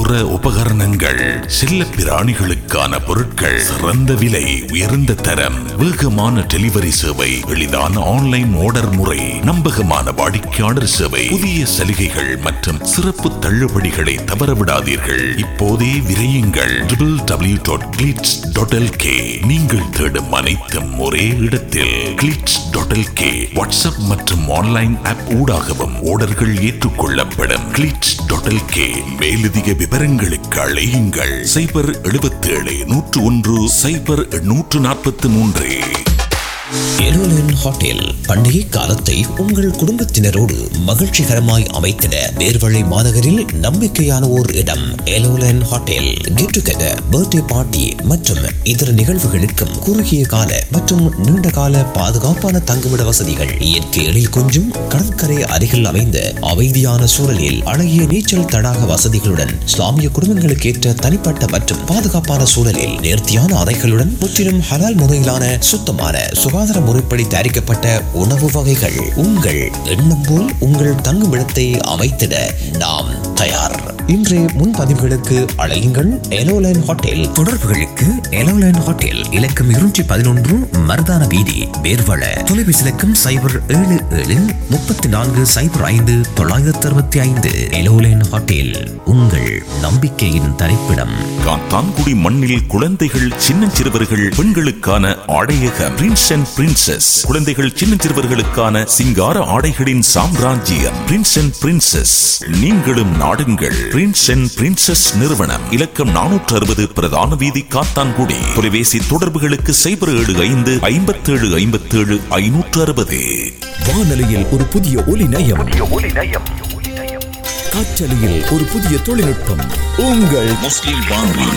உர உபகரணங்கள் செல்ல பிராணிகளுக்கான பொருட்கள் சிறந்த விலை உயர்ந்த தரம் வேகமான டெலிவரி சேவை எளிதான ஆன்லைன் ஆர்டர் முறை நம்பகமான வாடிக்கையாளர் சேவை புதிய சலுகைகள் மற்றும் சிறப்பு தள்ளுபடிகளை தவறவிடாதீர்கள் இப்போதே விரையுங்கள் www.glitz.lk நீங்கள் தேடும் அனைத்தும் ஒரே இடத்தில் glitz.lk வாட்ஸ்அப் மற்றும் ஆன்லைன் ஆப் ஊடாகவும் ஆர்டர்கள் ஏற்றுக்கொள்ளப்படும் glitz.lk மேலதிக விவரங்களுக்கு அழையுங்கள் சைபர் எழுபத்தேழு நூற்று ஒன்று சைபர் நூற்று நாற்பத்தி மூன்று எருலன் ஹோட்டல் பண்டிகை காலத்தை உங்கள் குடும்பத்தினரோடு மகிழ்ச்சிகரமாய் அமைத்திட வேர்வழி மாநகரில் நம்பிக்கையான ஓர் இடம் எலோலன் hotel get together birthday party மற்றும் இதர நிகழ்வுகளுக்கும் குறுகிய கால மற்றும் நீண்ட கால பாதுகாப்பான தங்குமிட வசதிகள் இயற்கை எழில் கொஞ்சும் கடற்கரை அருகில் அமைந்த அமைதியான சூழலில் அழகிய நீச்சல் தடாக வசதிகளுடன் இஸ்லாமிய குடும்பங்களுக்கு ஏற்ற தனிப்பட்ட மற்றும் பாதுகாப்பான சூழலில் நேர்த்தியான அறைகளுடன் முற்றிலும் ஹலால் முறையிலான சுத்தமான சுகாதார முறைப்படி தயாரிக்கப்பட்ட உணவு வகைகள் உங்கள் எண்ணம் போல் உங்கள் தங்குமிடத்தை அமைத்திட நாம் தயார் இன்றைய முன்பதிவுகளுக்கு அழையுங்கள் எலோலைன் ஹோட்டல் தொடர்புகளுக்கு எலோலைன் ஹோட்டல் இலக்கம் இருநூற்றி பதினொன்று மருதான வீதி வேர்வள தொலைபேசி இலக்கம் சைபர் ஏழு ஏழு முப்பத்தி நான்கு சைபர் ஐந்து தொள்ளாயிரத்தி அறுபத்தி ஐந்து எலோலைன் ஹோட்டல் உங்கள் நம்பிக்கையின் தரிப்பிடம் காத்தான்குடி மண்ணில் குழந்தைகள் சின்னஞ்சிறுவர்கள் பெண்களுக்கான ஆடையக பிரின்ஸ் அண்ட் பிரின்சஸ் குழந்தைகள் சின்னஞ்சிறுவர்களுக்கான சிங்கார ஆடைகளின் சாம்ராஜ்யம் பிரின்ஸ் அண்ட் பிரின்சஸ் நீங்களும் நாடுங்கள் பிரின்ஸ் அண்ட் பிரின்சஸ் நிறுவனம் இலக்கம் நானூற்று அறுபது பிரதான வீதி காத்தான்குடி தொலைபேசி தொடர்புகளுக்கு சைபர் ஏழு ஐந்து ஐம்பத்தேழு ஐம்பத்தேழு ஐநூற்று அறுபது வானொலியில் ஒரு புதிய ஒலி நயம் காற்றலையில் ஒரு புதிய தொழில்நுட்பம் உங்கள் முஸ்லிம் வானொலி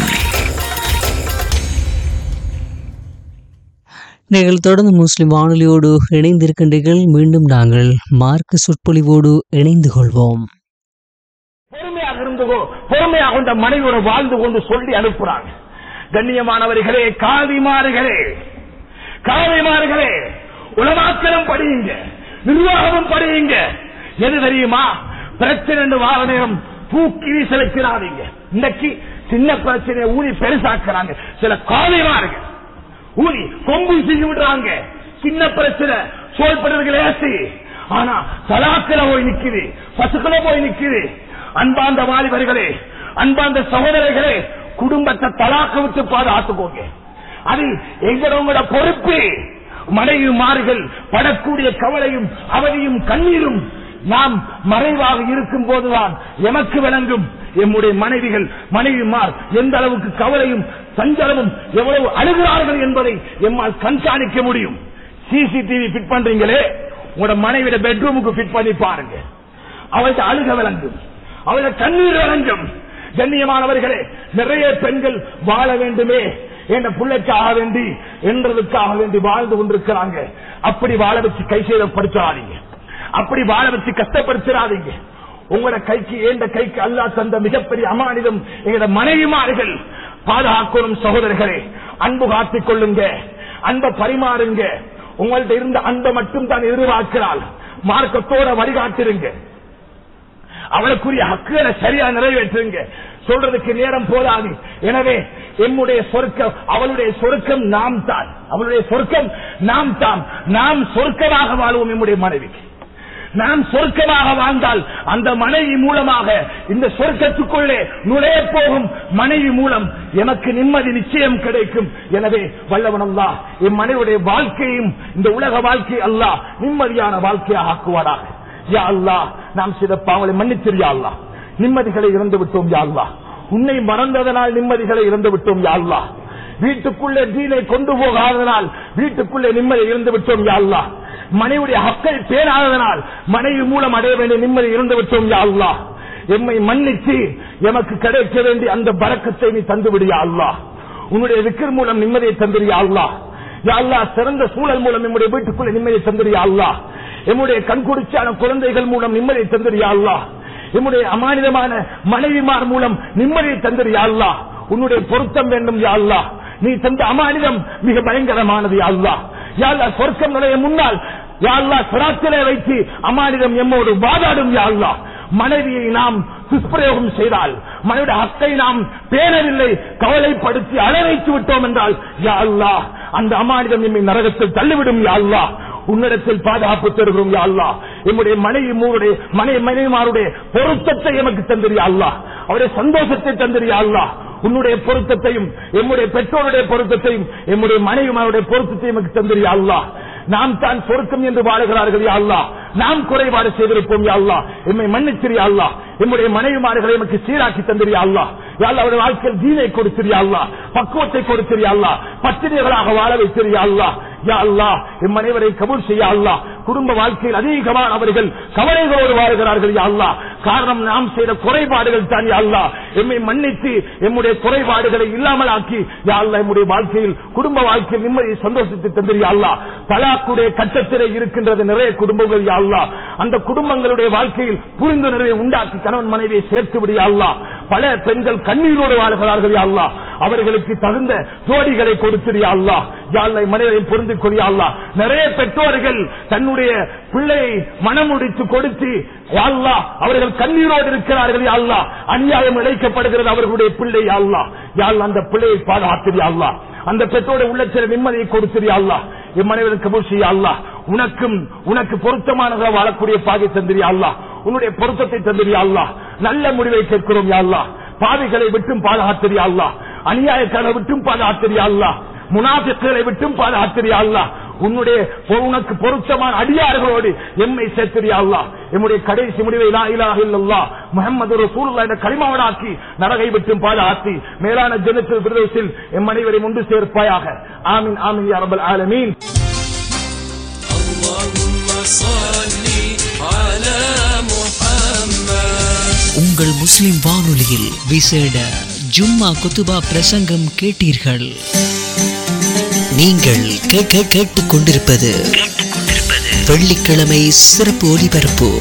நீங்கள் தொடர்ந்து முஸ்லிம் வானொலியோடு இணைந்திருக்கின்றீர்கள் மீண்டும் நாங்கள் மார்க்க சொற்பொழிவோடு இணைந்து கொள்வோம் பொறுமையாக இருந்துகோ பொறுமையாக கொண்ட மனைவியோட வாழ்ந்து கொண்டு சொல்லி அனுப்புறாங்க கண்ணியமானவர்களே காதிமார்களே காதிமார்களே உலமாக்களும் படியுங்க நிர்வாகமும் படியுங்க எது தெரியுமா பிரச்சனை வார நேரம் தூக்கி வீசலுக்கிறாதீங்க இன்னைக்கு சின்ன பிரச்சனையை ஊனி பெருசாக்குறாங்க சில காதிமார்கள் ஊனி கொம்பு செஞ்சு விடுறாங்க சின்ன பிரச்சனை சோழ்படுறதுக்கு லேசி ஆனா தலாக்கில போய் நிக்குது பசுக்கள போய் நிக்குது அன்பாந்த வாலிபர்களே அன்பாந்த சகோதரர்களே குடும்பத்தை தலாக்க விட்டு பாதுகாத்துக்கோங்க அது எங்களோட பொறுப்பு மனைவி மாறுகள் படக்கூடிய கவலையும் அவதியும் கண்ணீரும் நாம் மறைவாக இருக்கும் போதுதான் எமக்கு விளங்கும் எம்முடைய மனைவிகள் மனைவிமார் எந்த அளவுக்கு கவலையும் சஞ்சலமும் எவ்வளவு அழுகிறார்கள் என்பதை எம்மால் கண்காணிக்க முடியும் சிசிடிவி ஃபிட் பண்றீங்களே உங்களோட மனைவியோட பெட்ரூமுக்கு ஃபிட் பண்ணி பாருங்க அவளுக்கு அழுக விளங்கும் அவளுக்கு கண்ணீர் விளங்கும் கண்ணியமானவர்களே நிறைய பெண்கள் வாழ வேண்டுமே என்ற பிள்ளைக்காக வேண்டி என்றதுக்காக வேண்டி வாழ்ந்து கொண்டிருக்கிறாங்க அப்படி வாழ வச்சு கை சேதப்படுத்தாதீங்க அப்படி வாழ வச்சு கஷ்டப்படுத்திடாதீங்க உங்களோட கைக்கு ஏண்ட கைக்கு அல்லா தந்த மிகப்பெரிய அமானிதம் எங்களோட மனைவிமார்கள் பாதுகாக்கணும் சகோதரர்களே அன்பு காத்துக் கொள்ளுங்க அன்பை பரிமாறுங்க உங்கள்ட்ட இருந்த அன்பை மட்டும் தான் எதிர்பார்க்கிறாள் மார்க்கத்தோட வழிகாட்டிருங்க அவளுக்குரிய ஹக்குகளை சரியா நிறைவேற்றுங்க சொல்றதுக்கு நேரம் போதாது எனவே என்னுடைய சொர்க்கம் அவளுடைய சொர்க்கம் நாம் தான் அவளுடைய சொர்க்கம் நாம் தான் நாம் சொர்க்கமாக வாழ்வோம் நம்முடைய மனைவிக்கு நாம் சொர்க்கமாக வாழ்ந்தால் அந்த மனைவி மூலமாக இந்த சொர்க்கத்துக்குள்ளே நுழைய போகும் மனைவி மூலம் எனக்கு நிம்மதி நிச்சயம் கிடைக்கும் எனவே வல்லவன் அல்லா என் மனைவியுடைய வாழ்க்கையும் இந்த உலக வாழ்க்கை அல்லா நிம்மதியான வாழ்க்கையாக ஆக்குவாராக யா அல்லா நாம் சில பாவங்களை மன்னிச்சிரு யா அல்லா நிம்மதிகளை இறந்து விட்டோம் யா அல்லா உன்னை மறந்ததனால் நிம்மதிகளை இறந்து விட்டோம் யா அல்லா வீட்டுக்குள்ளே தீனை கொண்டு போகாததனால் வீட்டுக்குள்ளே நிம்மதி இருந்து விட்டோம் யா அல்லா மனைவியுடைய ஹக்கை பேராததனால் மனைவி மூலம் அடைய வேண்டிய நிம்மதி இருந்து விட்டோம் யா அல்லா எம்மை மன்னிச்சு எமக்கு கிடைக்க வேண்டிய அந்த பறக்கத்தை நீ தந்து விடியா அல்லா உன்னுடைய விக்கர் மூலம் நிம்மதியை தந்திரியா அல்லா யா அல்லா சிறந்த சூழல் மூலம் நம்முடைய வீட்டுக்குள்ள நிம்மதியை தந்திரியா அல்லா எம்முடைய கண்குடிச்சான குழந்தைகள் மூலம் நிம்மதியை தந்திரியா அல்லா எம்முடைய அமானிதமான மனைவிமார் மூலம் நிம்மதியை தந்திரியா அல்லா உன்னுடைய பொருத்தம் வேண்டும் யா அல்லா நீ தந்த அமானிதம் மிக பயங்கரமானது யா அல்லா யா அல்லா சொர்க்கம் நுழைய முன்னால் யா அல்லா சிராத்திலே வைத்து அமானிதம் எம்மோடு வாதாடும் யா அல்லா மனைவியை நாம் துஷ்பிரயோகம் செய்தால் மனைவிയുടെ ஹக்கை நாம் பேணவில்லை கவலைப்படுத்தி அழவைத்து விட்டோம் என்றால் யா அல்லாஹ் அந்த அமானிதம் நம்மை நரகத்தில் தள்ளிவிடும் யா அல்லாஹ் உன்னிடத்தில் பாதுகாப்பு தருகிறோம் யா அல்லாஹ் எம்முடைய மனைவி மூருடைய மனைவி மனைவிமாருடைய பொருத்தத்தை எமக்கு தந்திரியா அல்லாஹ் அவருடைய சந்தோஷத்தை தந்திரியா அல்லாஹ் உன்னுடைய பொருத்தத்தையும் எம்முடைய பெற்றோருடைய பொருத்தத்தையும் எம்முடைய மனைவிமாருடைய பொருத்தத்தையும் எமக்கு தந்திரியா அல்லாஹ் நாம் தான் பொருத்தம் என்று வாழுகிறார்கள் யா அல்லாஹ் நாம் குறைபாடு செய்திருப்போம் யா அல்லாஹ் எம்மை மன்னிச்சிரியா அல்லாஹ் எம்முடைய மனைவிமார்களை எமக்கு சீராக்கி தந்திரியா அல்லாஹ் யா அல்லாஹ் அவருடைய வாழ்க்கையில் தீனை கொடுத்திரியா அல்லாஹ் பக்குவத்தை கொடுத்திரியா அல்லாஹ் பத்திரிகளாக வாழ வைத்திரியா அல்லாஹ் யா அல்லாஹ் எம் அனைவரை கபூல் செய்ய அல்லாஹ் குடும்ப வாழ்க்கையில் அதிகமான அவர்கள் கவலைகளோடு வாழ்கிறார்கள் யா அல்லாஹ் காரணம் நாம் செய்த குறைபாடுகள் தான் யா அல்லாஹ் எம்மை மன்னித்து எம்முடைய குறைபாடுகளை இல்லாமல் ஆக்கி யா அல்லாஹ் எம்முடைய வாழ்க்கையில் குடும்ப வாழ்க்கையில் நிம்மதி சந்தோஷத்தை தந்திரியா அல்லாஹ் தலாக்குடைய கட்டத்திலே இருக்கின்றது நிறைய குடும்பங்கள் யா அல்லாஹ் அந்த குடும்பங்களுடைய வாழ்க்கையில் புரிந்துணர்வை உண்டாக்கி கணவன் மனைவியை சேர்த்து விடியா அல்லாஹ் பல பெண்கள் கண்ணீரோடு வாழ்கிறார்கள் யா அல்லாஹ் அவர்களுக்கு தகுந்த ஜோடிகளை கொடுத்திரியா அல்லாஹ் யா அல்லாஹ் மனைவியை புரிந்து கொள்ளியா அல்லாஹ் நிறைய பெற்றோர்கள் தன்னுடைய பிள்ளையை மனமுடித்து கொடுத்து யா அல்லாஹ் அவர்கள் கண்ணீரோடு இருக்கிறார்கள் யா அல்லாஹ் அநியாயம் இழைக்கப்படுகிறது அவர்களுடைய பிள்ளை யா அல்லாஹ் யா அல்லாஹ் அந்த பிள்ளையை பாதுகாத்திரியா அல்லாஹ் அந்த பெற்றோட உள்ளத்தில் நிம்மதியை கொடுத்திரியா அல்லாஹ் என் மனைவருக்கு கபூல் செய்ய அல்லாஹ் உனக்கும் உனக்கு பொருத்தமானதாக வாழக்கூடிய பாதை தந்திரியா அல்லாஹ் உன்னுடைய பொருத்தத்தை தந்திரியா அல்லாஹ் நல்ல முடிவை கேட்கிறோம் யா அல்லாஹ் பாவிகளை விட்டும் பாதுகாத்திரியா அல்லாஹ் அநியாயக்காரரை விட்டும் பாதுகாத்திரியா அல்லாஹ் முனாபிக்களை விட்டும் பாதுகாத்திரியா அல்லாஹ் உன்னுடைய பொ- உனக்கு பொருத்தமான அடியார்களோடு எம்மை சேர்த்திரியா அல்லாஹ் எம்முடைய கடைசி முடிவை லா இலாஹ இல்லல்லாஹ் முஹம்மது ரசூலுல்லாஹ் என்ற கலிமாவனாக்கி நரகை விட்டும் பாதுகாத்தி மேலான ஜன்னத்துல் பிரதேசில் எம் அனைவரை முண்டு சேர்ப்பாயாக ஆமீன் ஆமீன் யா ரப்பல் ஆலமீன் اللهم صل على محمد உங்கள் முஸ்லிம் வானொலியில் விசேட ஜும்மா குத்துபா பிரசங்கம் கேட்டீர்கள் நீங்கள் கேட்க கேட்டுக் கொண்டிருப்பது வெள்ளிக்கிழமை சிறப்பு ஒலிபரப்பு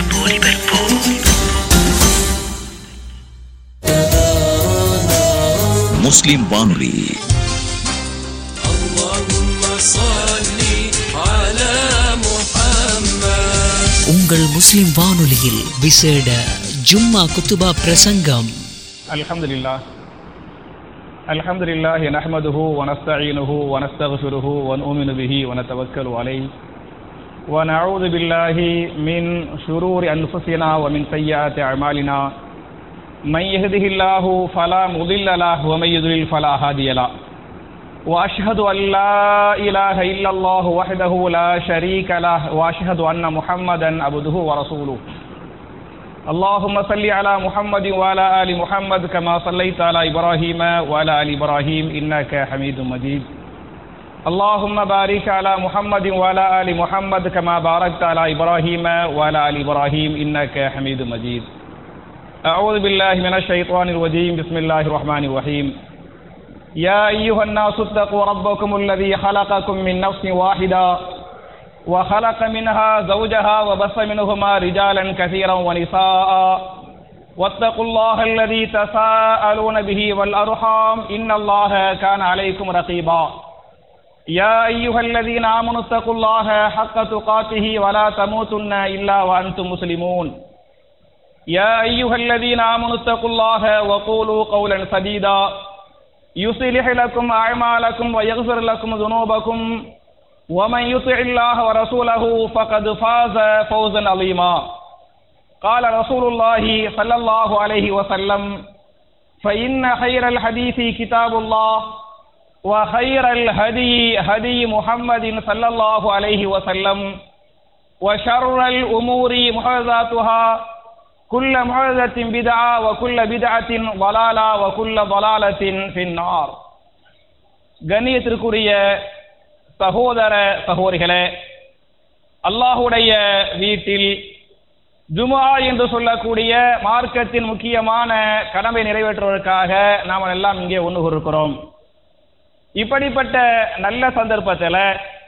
முஸ்லிம் வானொலி اللهم صل على محمد உங்கள் முஸ்லிம் வானொலியில் விசேட ஜும்மா குத்துபா பிரசங்கம் الحمد لله الحمد لله نحمده ونستعينه ونستغفره ونؤمن به ونتوكل عليه ونعوذ بالله من شرور أنفسنا ومن سيئات أعمالنا من يهده الله فلا مضل له ومن يضلل فلا هادي له وأشهد أن لا إله إلا الله وحده لا شريك له وأشهد أن محمدا عبده ورسوله اللهم صل على محمد وعلى آل محمد كما صليت على إبراهيم وعلى آل إبراهيم إنك حميد مجيد اللهم بارك على محمد وعلى آل محمد كما باركت على إبراهيم وعلى آل إبراهيم إنك حميد مجيد أعوذ بالله من الشيطان الرجيم بسم الله الرحمن الرحيم يا أيها الناس اتقوا ربكم الذي خلقكم من نفس واحدة وخلق منها زوجها وبث منهما رجالا كثيرا ونساء واتقوا الله الذي تساءلون به والأرحام إن الله كان عليكم رقيبا يا أيها الذين آمنوا اتقوا الله حق تقاته ولا تموتن إلا وأنتم مسلمون يا أيها الذين آمنوا اتقوا الله وقولوا قولا سديدا يصلح لكم أعمالكم ويغفر لكم ذنوبكم ومن يطع الله ورسوله فقد فاز فوزا عظيما قال رسول الله صلى الله عليه وسلم فإن خير الحديث كتاب الله وخير الهدي هدي محمد صلى الله عليه وسلم وشر الأمور محدثاتها كل محدثة بدعة وكل بدعة ضلالة وكل ضلالة في النار கண்ணியத்திற்குரிய சகோதர சகோதரிகளே அல்லாஹுடைய வீட்டில் ஜுமா என்று சொல்லக்கூடிய மார்க்கத்தின் முக்கியமான கடமை நிறைவேற்றுவதற்காக நாம் எல்லாம் இங்கே ஒன்று கூறுகிறோம் இப்படிப்பட்ட நல்ல சந்தர்ப்பத்தில்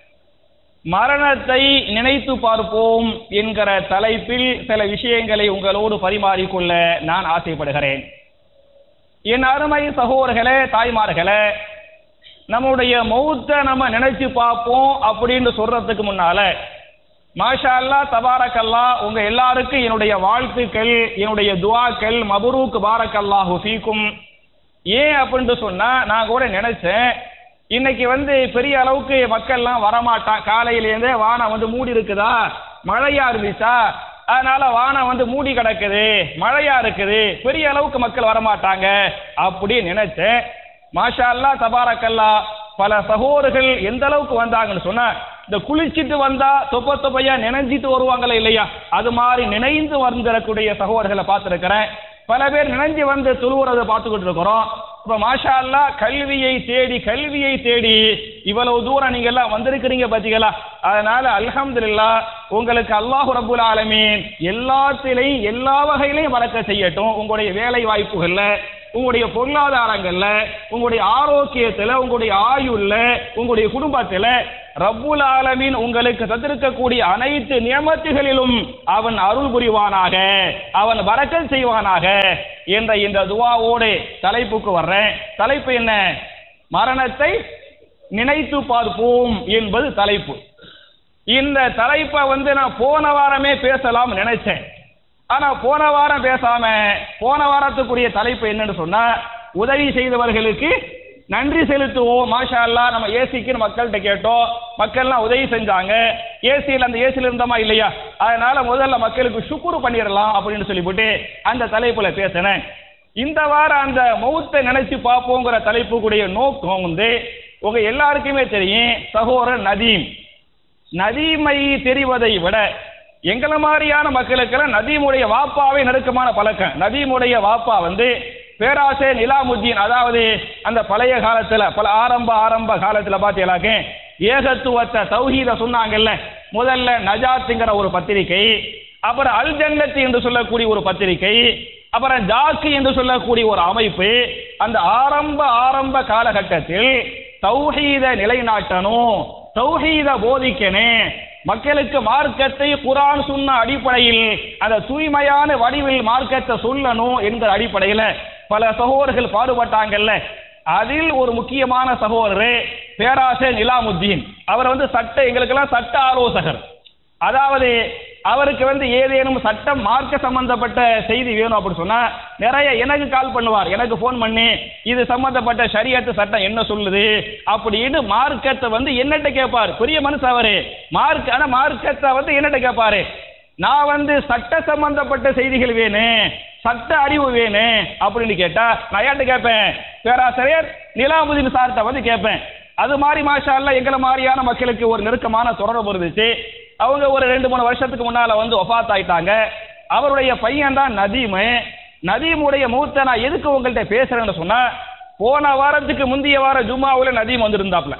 மரணத்தை நினைத்து பார்ப்போம் என்கிற தலைப்பில் சில விஷயங்களை உங்களோடு பரிமாறிக்கொள்ள நான் ஆசைப்படுகிறேன் என் அருமை சகோதரர்களே தாய்மார்களே நம்முடைய மௌத்த நம்ம நினைச்சு பார்ப்போம் அப்படின்னு சொல்றதுக்கு முன்னால மாஷா அல்லா தபாரக்கல்லா உங்க எல்லாருக்கும் என்னுடைய வாழ்த்துக்கள் என்னுடைய துவாக்கள் மபரூக் பாரக்கல்லாஹு ஃபீக்கும் ஏன் அப்படின்ட்டு சொன்னா நான் கூட நினைச்சேன் இன்னைக்கு வந்து பெரிய அளவுக்கு மக்கள்லாம் வரமாட்டான் காலையிலேருந்தே வானம் வந்து மூடி இருக்குதா மழையா இருந்துச்சா அதனால வானம் வந்து மூடி கிடக்குது மழையா இருக்குது பெரிய அளவுக்கு மக்கள் வரமாட்டாங்க அப்படி நினைச்சேன் மாஷா அல்லா தபாரக்கல்லா பல சகோதரர்கள் எந்த அளவுக்கு வந்தாங்கன்னு சொன்னா இந்த குளிச்சிட்டு வந்தா தொப்ப தொப்பையா நினைஞ்சிட்டு வருவாங்களா இல்லையா அது மாதிரி நினைந்து வந்துடக்கூடிய சகோதரர்களை பார்த்துருக்கிறேன் பல பேர் நினைஞ்சு வந்து துருவுறதை பார்த்துக்கிட்டு இருக்கிறோம் இப்ப மாஷா அல்லா கல்வியை தேடி கல்வியை தேடி இவ்வளவு தூரம் நீங்க எல்லாம் வந்திருக்கிறீங்க பாத்தீங்களா அதனால அல்ஹம்துலில்லா உங்களுக்கு அல்லாஹு ரபுல் ஆலமீன் எல்லாத்திலையும் எல்லா வகையிலையும் வளர்க்க செய்யட்டும் உங்களுடைய வேலை வாய்ப்புகள்ல உங்களுடைய பொருளாதாரங்கள்ல உங்களுடைய ஆரோக்கியத்துல உங்களுடைய ஆயுள்ல உங்களுடைய குடும்பத்துல ரப்புல் ஆலமீன் உங்களுக்கு தந்திருக்கக்கூடிய அனைத்து நியமத்துகளிலும் அவன் அருள் புரிவானாக அவன் வரக்கல் செய்வானாக என்ற இந்த துவாவோடு தலைப்புக்கு வர்றேன் தலைப்பு என்ன மரணத்தை நினைத்து பார்ப்போம் என்பது தலைப்பு இந்த தலைப்பை வந்து நான் போன வாரமே பேசலாம் நினைச்சேன் ஆனா போன வாரம் பேசாம போன வாரத்துக்குரிய தலைப்பு என்னன்னு சொன்னா உதவி செய்தவர்களுக்கு நன்றி செலுத்துவோம் மாஷா அல்லா நம்ம ஏசிக்கு மக்கள்கிட்ட கேட்டோம் மக்கள்லாம் உதவி செஞ்சாங்க ஏசியில் அந்த ஏசியில் இருந்தோமா இல்லையா அதனால முதல்ல மக்களுக்கு சுக்குரு பண்ணிடலாம் அப்படின்னு சொல்லிவிட்டு அந்த தலைப்புல பேசினேன் இந்த வாரம் அந்த மௌத்தை நினைச்சு பார்ப்போங்கிற தலைப்புக்குடைய நோக்கம் வந்து உங்க எல்லாருக்குமே தெரியும் சகோதரர் நதீம் நதீமை தெரிவதை விட எங்கள மாதிரியான மக்களுக்கெல்லாம் நதீமுடைய வாப்பாவே நெருக்கமான பழக்கம் நதீமுடைய வாப்பா வந்து பேராசே நிலாமுத்தீன் அதாவது அந்த பழைய காலத்துல பல ஆரம்ப ஆரம்ப காலத்துல பாத்தீங்களாக்க ஏகத்துவத்தை தௌஹீத சொன்னாங்கல்ல முதல்ல நஜாத்துங்கிற ஒரு பத்திரிகை அப்புறம் அல் ஜன்னத் என்று சொல்லக்கூடிய ஒரு பத்திரிகை அப்புறம் ஜாக்கு என்று சொல்லக்கூடிய ஒரு அமைப்பு அந்த ஆரம்ப ஆரம்ப காலகட்டத்தில் தௌஹீத நிலைநாட்டணும் தௌஹீத போதிக்கணும் மக்களுக்கு மார்க்கத்தை குரான் சொன்ன அடிப்படையில் அந்த தூய்மையான வடிவில் மார்க்கத்தை சொல்லணும் என்கிற அடிப்படையில் பல சகோதரர்கள் பாடுபட்டாங்கல்ல அதில் ஒரு முக்கியமான சகோதரர் பேராசே நிலாமுத்தீன் அவர் வந்து சட்ட எங்களுக்கெல்லாம் சட்ட ஆலோசகர் அதாவது அவருக்கு வந்து ஏதேனும் சட்டம் மார்க்க சம்பந்தப்பட்ட செய்தி வேணும் அப்படின்னு சொன்னா நிறைய எனக்கு கால் பண்ணுவார் எனக்கு ஃபோன் பண்ணி இது சம்பந்தப்பட்ட ஷரியத்து சட்டம் என்ன சொல்லுது அப்படின்னு மார்க்கத்தை வந்து என்னட்ட கேட்பார் பெரிய மனுஷன் அவரு மார்க் ஆனா மார்க்கத்தை வந்து என்னட்ட கேட்பாரு நான் வந்து சட்ட சம்பந்தப்பட்ட செய்திகள் வேணும் சட்ட அறிவு வேணும் அப்படின்னு கேட்டா நான் யார்கிட்ட கேட்பேன் பேராசிரியர் நிலாமுதீன் சார்கிட்ட வந்து கேட்பேன் அது மாதிரி மாஷா அல்லா எங்களை மாதிரியான மக்களுக்கு ஒரு நெருக்கமான தொடர்பு இருந்துச்சு அவங்க ஒரு ரெண்டு மூணு வருஷத்துக்கு முன்னால வந்து ஒஃபாத் ஆயிட்டாங்க அவருடைய பையன் தான் நதீமு நதீமுடைய மூத்த நான் எதுக்கு உங்கள்கிட்ட பேசுறேன்னு சொன்னா போன வாரத்துக்கு முந்தைய வாரம் ஜும்மாவுல நதீம் வந்திருந்தாப்ல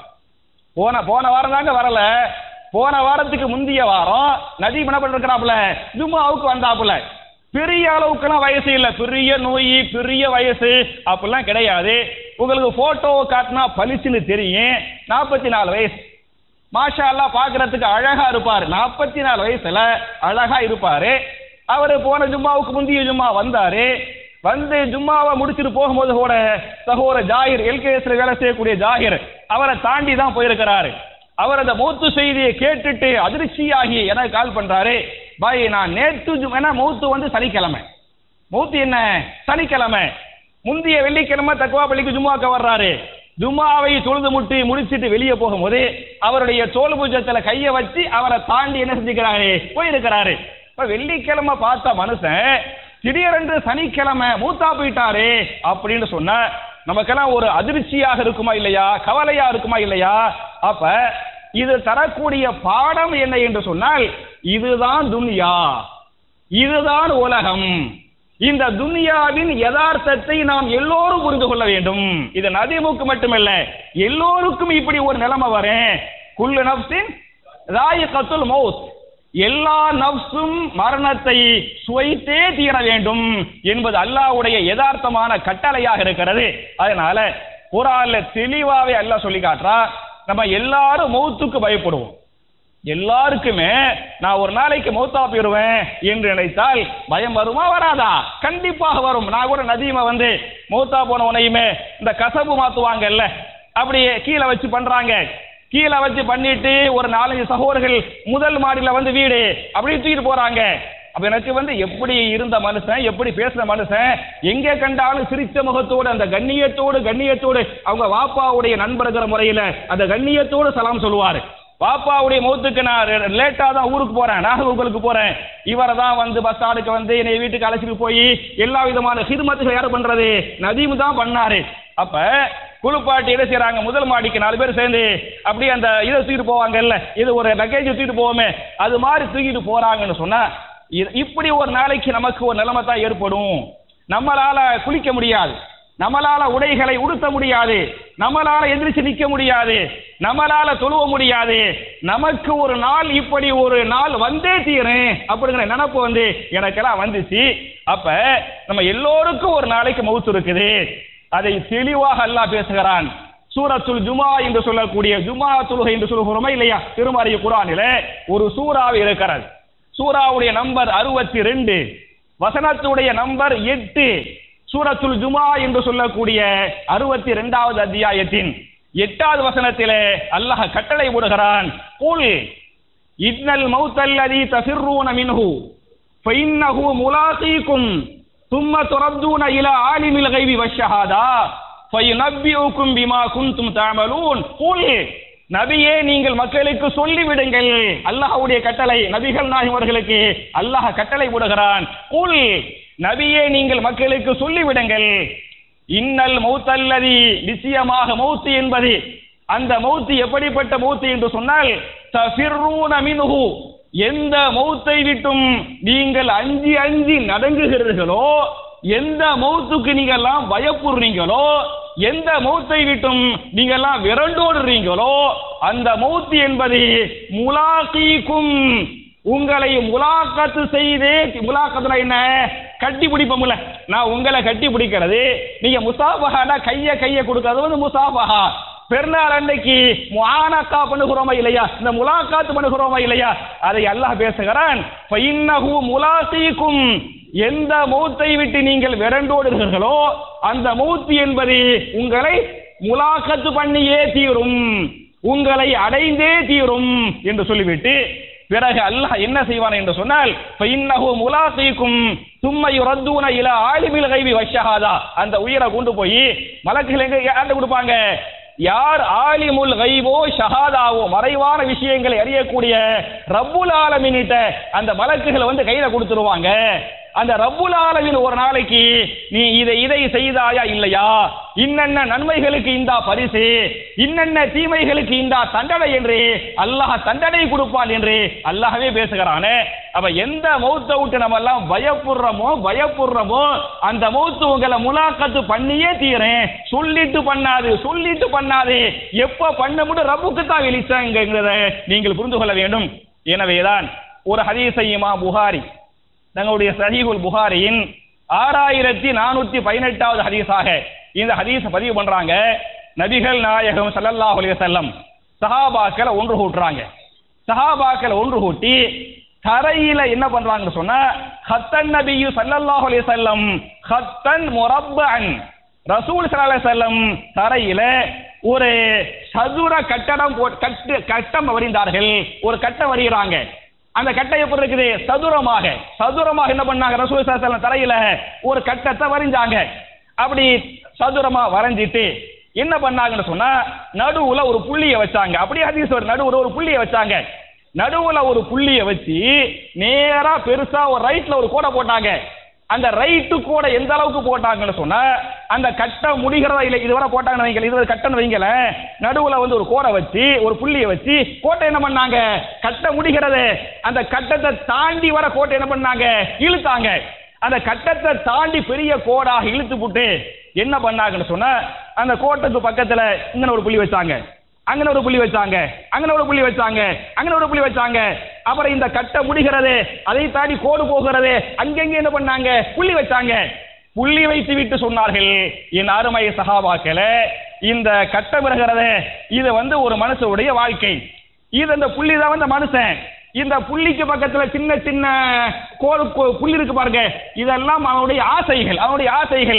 போன போன வாரம் தாங்க வரல போன வாரத்துக்கு முந்தைய வாரம் நதீம் என்ன பண்ணிருக்கிறாப்ல ஜும்மாவுக்கு வந்தாப்புல பெரிய அளவுக்குலாம் வயசு இல்ல பெரிய நோய் பெரிய வயசு அப்படிலாம் கிடையாது உங்களுக்கு போட்டோவை காட்டினா பளிச்சுன்னு தெரியும் நாற்பத்தி நாலு வயசு மாஷா அல்லா பாக்குறதுக்கு அழகா இருப்பாரு நாற்பத்தி நாலு வயசுல அழகா இருப்பாரு அவரு போன ஜும்மாவுக்கு முந்தைய ஜும்மா வந்தாரு வந்து ஜும்மாவை முடிச்சுட்டு போகும்போது கூட சகோதர ஜாகிர் எல்கேஎஸ்ல வேலை செய்யக்கூடிய ஜாகிர் அவரை தாண்டி தான் போயிருக்கிறாரு அவர் அந்த மூத்து செய்தியை கேட்டுட்டு அதிர்ச்சியாகி எனக்கு கால் பண்றாரு பாய் நான் நேற்று ஜும்- ஏன்னா மூத்து வந்து சனிக்கிழமை மூத்து என்ன சனிக்கிழமை முந்தைய வெள்ளிக்கிழமை தக்குவா பள்ளிக்கு ஜும்மாக்க வர்றாரு ஜும்மாவை தொழுது முட்டி முடிச்சிட்டு வெளியே போகும்போது அவருடைய தோல் பூஜத்துல கைய வச்சு அவரை தாண்டி என்ன செஞ்சுக்கிறாரு போயிருக்கிறாரு இப்ப வெள்ளிக்கிழமை பார்த்த மனுஷன் திடீரென்று சனிக்கிழமை மூத்தா போயிட்டாரு அப்படின்னு சொன்ன நமக்கெல்லாம் ஒரு அதிர்ச்சியாக இருக்குமா இல்லையா கவலையா இருக்குமா இல்லையா அப்ப இது தரக்கூடிய பாடம் என்ன என்று சொன்னால் இதுதான் துன்யா இதுதான் உலகம் இந்த துனியாவின் யதார்த்தத்தை நாம் எல்லோரும் புரிந்து கொள்ள வேண்டும் இது நதிமுக்கு மட்டுமல்ல எல்லோருக்கும் இப்படி ஒரு நிலைமை வரும் குல்லு நப்சின் ராயிகத்துல் மௌத் எல்லா நப்சும் மரணத்தை சுவைத்தே தீர வேண்டும் என்பது அல்லாஹ்வுடைய யதார்த்தமான கட்டளையாக இருக்கிறது அதனால குரான்ல தெளிவாவே அல்லாஹ் சொல்லி காட்டுறா நம்ம எல்லாரும் மௌத்துக்கு பயப்படுவோம் எல்லாருக்குமே நான் ஒரு நாளைக்கு மௌத்தா போயிருவேன் என்று நினைத்தால் பயம் வருமா வராதா கண்டிப்பாக வரும் நான் கூட நதியுமா வந்து மௌத்தா போன உனையுமே இந்த கசபு மாத்துவாங்கல்ல அப்படியே கீழே வச்சு பண்றாங்க கீழே வச்சு பண்ணிட்டு ஒரு நாலஞ்சு சகோதரர்கள் முதல் மாடியில வந்து வீடு அப்படி தூக்கிட்டு போறாங்க அப்ப எனக்கு வந்து எப்படி இருந்த மனுஷன் எப்படி பேசுன மனுஷன் எங்க கண்டாலும் சிரிச்ச முகத்தோடு அந்த கண்ணியத்தோடு கண்ணியத்தோடு அவங்க வாப்பாவுடைய நண்பர்கிற முறையில அந்த கண்ணியத்தோடு சலாம் சொல்லுவாரு பாப்பாவுடைய மௌத்துக்கு நான் லேட்டா தான் ஊருக்கு போறேன் நாகர்கோவிலுக்கு போறேன் இவரை தான் வந்து பஸ் ஸ்டாண்டுக்கு வந்து என்னை வீட்டுக்கு அழைச்சிட்டு போய் எல்லா விதமான ஹிதுமத்துகள் யார் பண்றது நதீம் தான் பண்ணாரு அப்ப குளிப்பாட்டி என்ன செய்றாங்க முதல் மாடிக்கு நாலு பேர் சேர்ந்து அப்படியே அந்த இதை தூக்கிட்டு போவாங்கல்ல இது ஒரு லக்கேஜ் தூக்கிட்டு போவோமே அது மாதிரி தூக்கிட்டு போறாங்கன்னு சொன்னா இ- இப்படி ஒரு நாளைக்கு நமக்கு ஒரு நிலைமை தான் ஏற்படும் நம்மளால குளிக்க முடியாது நம்மளால உடைகளை உடுத்த முடியாது நம்மளால எந்திரிச்சு நிக்க முடியாது நம்மளால தொழுவ முடியாது நமக்கு ஒரு நாள் இப்படி ஒரு நாள் வந்தே தீரும் அப்படிங்கிற நினப்பு வந்து எனக்கெல்லாம் வந்துச்சு அப்ப நம்ம எல்லோருக்கும் ஒரு நாளைக்கு மவுத்து இருக்குது அதை தெளிவாக அல்லாஹ் பேசுகிறான் சூரத்துல் ஜுமா என்று சொல்லக்கூடிய ஜுமா தொழுகை என்று சொல்லுகிறோமா இல்லையா திருமறை குரானில ஒரு சூறாவை இருக்கிறது சூறாவுடைய நம்பர் அறுபத்தி ரெண்டு வசனத்துடைய நம்பர் எட்டு சூரத்துல் ஜுமா என்று சொல்லக்கூடிய அறுபத்தி ரெண்டாவது அத்தியாயத்தின் எட்டாவது வசனத்திலே அல்லாஹ் கட்டளை போடுகிறான் கூல் இன்னல் மௌத்தல்லதி தஃபிர்ரூன மின்ஹு ஃபைன்னஹு முலாகீக்கும் ثم تردون إلى عالم الغيب والشهادة فينبئكم بما كنتم تعملون قل நபியே நீங்கள் மக்களுக்கு சொல்லிவிடுங்கள் அல்லாஹ்வுடைய கட்டளை நபிகள் நாயகம் அவர்களுக்கு அல்லாஹ் கட்டளை விடுகிறான் குல் நபியே நீங்கள் மக்களுக்கு சொல்லிவிடுங்கள் இன்னல் மௌத்தல்லதி நிச்சயமாக மௌத்து என்பது அந்த மௌத்து எப்படிப்பட்ட மௌத்து என்று சொன்னால் தஃபிர்ரூன மின்ஹு எந்த மௌத்தை விட்டும் நீங்கள் அஞ்சி அஞ்சி நடுங்குகிறீர்களோ எந்த மௌத்துக்கு நீங்கெல்லாம் பயப்படுறீங்களோ எந்த மௌத்தை விட்டும் நீங்கெல்லாம் விரண்டோடுறீங்களோ அந்த மௌத்து என்பது முலாக்கீக்கும் உங்களை முலாக்கத்து செய்தே முலாக்கத்துல என்ன கட்டி பிடிப்போம்ல நான் உங்களை கட்டி பிடிக்கிறது நீங்க முசாபஹானா கைய கைய கொடுக்கறது வந்து முசாபஹா பெருநாள் அன்னைக்கு முஆனக்கா பண்ணுகிறோமா இல்லையா இந்த முலாக்காத்து பண்ணுகிறோமா இல்லையா அதை அல்லாஹ் பேசுகிறான் ஃபைன்னஹு முலாசீக்கும் எந்த மௌத்தை விட்டு நீங்கள் விரண்டோடுகிறீர்களோ அந்த மௌத்து என்பது உங்களை முலாக்கத்து பண்ணியே தீரும் உங்களை அடைந்தே தீரும் என்று சொல்லிவிட்டு பிறகு அல்லாஹ் என்ன செய்வான் என்று சொன்னால் ஃபைன்னஹு முலாசீக்கும் சும்ம யுரத்தூன இலா ஆலிமில் கைபி வஷஹாதா அந்த உயிரை கொண்டு போய் மலக்குகள் எங்க யார்கிட்ட கொடுப்பாங்க யார் ஆலிமுல் கைபோ ஷஹாதாவோ மறைவான விஷயங்களை அறியக்கூடிய ரப்புல் ஆலமீனிட்ட அந்த மலக்குகளை வந்து கையில கொடுத்துருவாங்க அந்த ரப்புல் ஆலமீன் ஒரு நாளைக்கு நீ இதை இதை செய்தாயா இல்லையா இன்னென்ன நன்மைகளுக்கு இந்த பரிசு இன்னென்ன தீமைகளுக்கு இந்த தண்டனை என்று அல்லாஹ் தண்டனை கொடுப்பான் என்று அல்லாஹ்வே பேசுகிறானே அப்ப எந்த மௌத்தை விட்டு நம்ம எல்லாம் பயப்படுறோமோ பயப்படுறோமோ அந்த மௌத்து உங்களை முலாக்கத்து பண்ணியே தீரேன் சொல்லிட்டு பண்ணாது சொல்லிட்டு பண்ணாது எப்ப பண்ண முடியும் ரப்புக்கு தான் வெளிச்சாங்கிறத நீங்கள் புரிந்து கொள்ள வேண்டும் எனவேதான் ஒரு ஹதீசையுமா புகாரி தங்களுடைய சஹீஹுல் புகாரியின் ஆறாயிரத்தி நானூத்தி பதினெட்டாவது ஹதீஸாக இந்த ஹதீஸ பதிவு பண்றாங்க நபிகள் நாயகம் ஸல்லல்லாஹு அலைஹி வஸல்லம் சஹாபாக்களை ஒன்று கூட்டுறாங்க சஹாபாக்களை ஒன்று கூட்டி தரையில என்ன பண்றாங்கன்னு சொன்னா ஹத்தன் நபியு ஸல்லல்லாஹு அலைஹி வஸல்லம் ஹத்தன் முரப்பன் ரசூல் ஸல்லல்லாஹு அலைஹி வஸல்லம் தரையில ஒரு சதுர கட்டடம் போட்- கட்டு கட்டம் வரிந்தார்கள் ஒரு கட்டம் வரிகிறாங்க அந்த கட்டை எப்படி இருக்குது சதுரமாக சதுரமாக என்ன பண்ணாங்க ரசூல் ஸல்லல்லாஹு அலைஹி வஸல்லம் தரையில ஒரு கட்டத்தை வரைஞ்சாங்க அப்படி சதுரமா வரைஞ்சிட்டு என்ன பண்ணாங்கன்னு சொன்னா நடுவுல ஒரு புள்ளிய வச்சாங்க அப்படியே ஹதீஸ் ஒரு நடுவுல ஒரு புள்ளிய வச்சாங்க நடுவுல ஒரு புள்ளிய வச்சு நேரா பெருசா ஒரு ரைட்ல ஒரு கோடை போட்டாங்க அந்த ரைட்டு கூட எந்த அளவுக்கு போட்டாங்கன்னு சொன்னா அந்த கட்டம் முடிகிறதா இல்லை இதுவரை போட்டாங்கன்னு வைங்களேன் இது ஒரு கட்டம் வைங்களேன் நடுவுல வந்து ஒரு கோடை வச்சு ஒரு புள்ளிய வச்சு கோட்டை என்ன பண்ணாங்க கட்டம் முடிகிறது அந்த கட்டத்தை தாண்டி வர கோட்டை என்ன பண்ணாங்க இழுத்தாங்க அந்த கட்டத்தை தாண்டி பெரிய கோடாக இழுத்து போட்டு என்ன பண்ணாங்கன்னு சொன்னா அந்த கோட்டுக்கு பக்கத்துல இங்க ஒரு புள்ளி வச்சாங்க அங்கன ஒரு புள்ளி வச்சாங்க அங்கன ஒரு புள்ளி வச்சாங்க அங்கன ஒரு புள்ளி வச்சாங்க அப்புறம் இந்த கட்டை முடிகிறது அதை தாண்டி கோடு போகிறது அங்கங்க என்ன பண்ணாங்க புள்ளி வச்சாங்க புள்ளி வைத்து விட்டு சொன்னார்கள் என் அருமை சகாபாக்கள இந்த கட்டம் இருக்கிறது இது வந்து ஒரு மனுஷனுடைய வாழ்க்கை இது அந்த புள்ளி தான் வந்து மனுஷன் இந்த புள்ளிக்கு பக்கத்துல சின்ன சின்ன கோடு கோ- புள்ளி இருக்கு பாருங்க இதெல்லாம் அவனுடைய ஆசைகள் அவனுடைய ஆசைகள்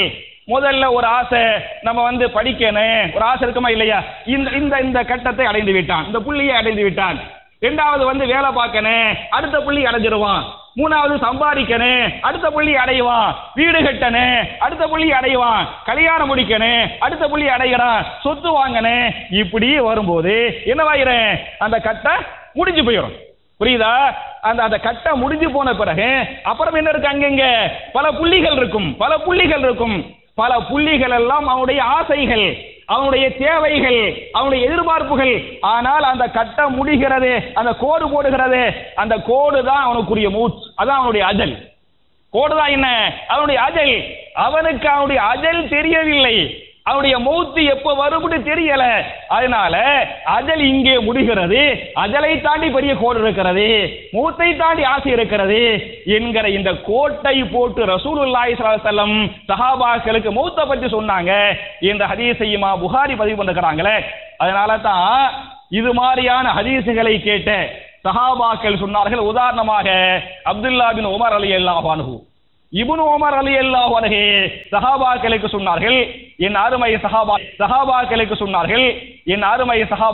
முதல்ல ஒரு ஆசை நம்ம வந்து படிக்கணும் ஒரு ஆசை இருக்குமா இல்லையா இந்த இந்த இந்த கட்டத்தை அடைந்து விட்டான் இந்த புள்ளியை அடைந்து விட்டான் இரண்டாவது வந்து வேலை பார்க்கணும் அடுத்த புள்ளி அடைஞ்சிருவான் மூணாவது சம்பாதிக்கணும் அடுத்த புள்ளி அடைவான் வீடு கட்டணும் அடுத்த புள்ளி அடைவான் கல்யாணம் முடிக்கணும் அடுத்த புள்ளி அடைகிறான் சொத்து வாங்கணும் இப்படி வரும்போது என்னவாயிரும் அந்த கட்டை முடிஞ்சு போயிடும் புரியுதா அந்த அந்த கட்டம் முடிஞ்சு போன பிறகு அப்புறம் என்ன இருக்கு அங்கங்க பல புள்ளிகள் இருக்கும் பல புள்ளிகள் இருக்கும் பல புள்ளிகள் எல்லாம் அவனுடைய ஆசைகள் அவனுடைய தேவைகள் அவனுடைய எதிர்பார்ப்புகள் ஆனால் அந்த கட்டம் முடிகிறது அந்த கோடு போடுகிறது அந்த கோடு தான் அவனுக்குரிய மூச்சு அதான் அவனுடைய அஜல் கோடு தான் என்ன அவனுடைய அஜல் அவனுக்கு அவனுடைய அஜல் தெரியவில்லை அவனுடைய மௌத்து எப்ப வரும்னு தெரியல அதனால அஜல் இங்கே முடிகிறது அஜலை தாண்டி பெரிய கோடு இருக்கிறது மூத்தை தாண்டி ஆசை இருக்கிறது என்கிற இந்த கோட்டை போட்டு ரசூலுல்லாஹி ஸல்லல்லாஹு அலைஹி வஸல்லம் சஹாபாக்களுக்கு மௌத்தை பற்றி சொன்னாங்க இந்த ஹதீஸையுமா புகாரி பதிவு பண்ணிருக்கிறாங்களே அதனால தான் இது மாதிரியான ஹதீஸுகளை கேட்ட சஹாபாக்கள் சொன்னார்கள் உதாரணமாக அப்துல்லா பின் உமர் அலி அல்லாஹ் இப்னு உமர் அலி அல்லாஹ் அன்ஹு சஹாபாக்களுக்கு சொன்னார்கள் என் அருமை சஹாபா சஹாபாக்களுக்கு சொன்னார்கள் என் அருமை சஹாபா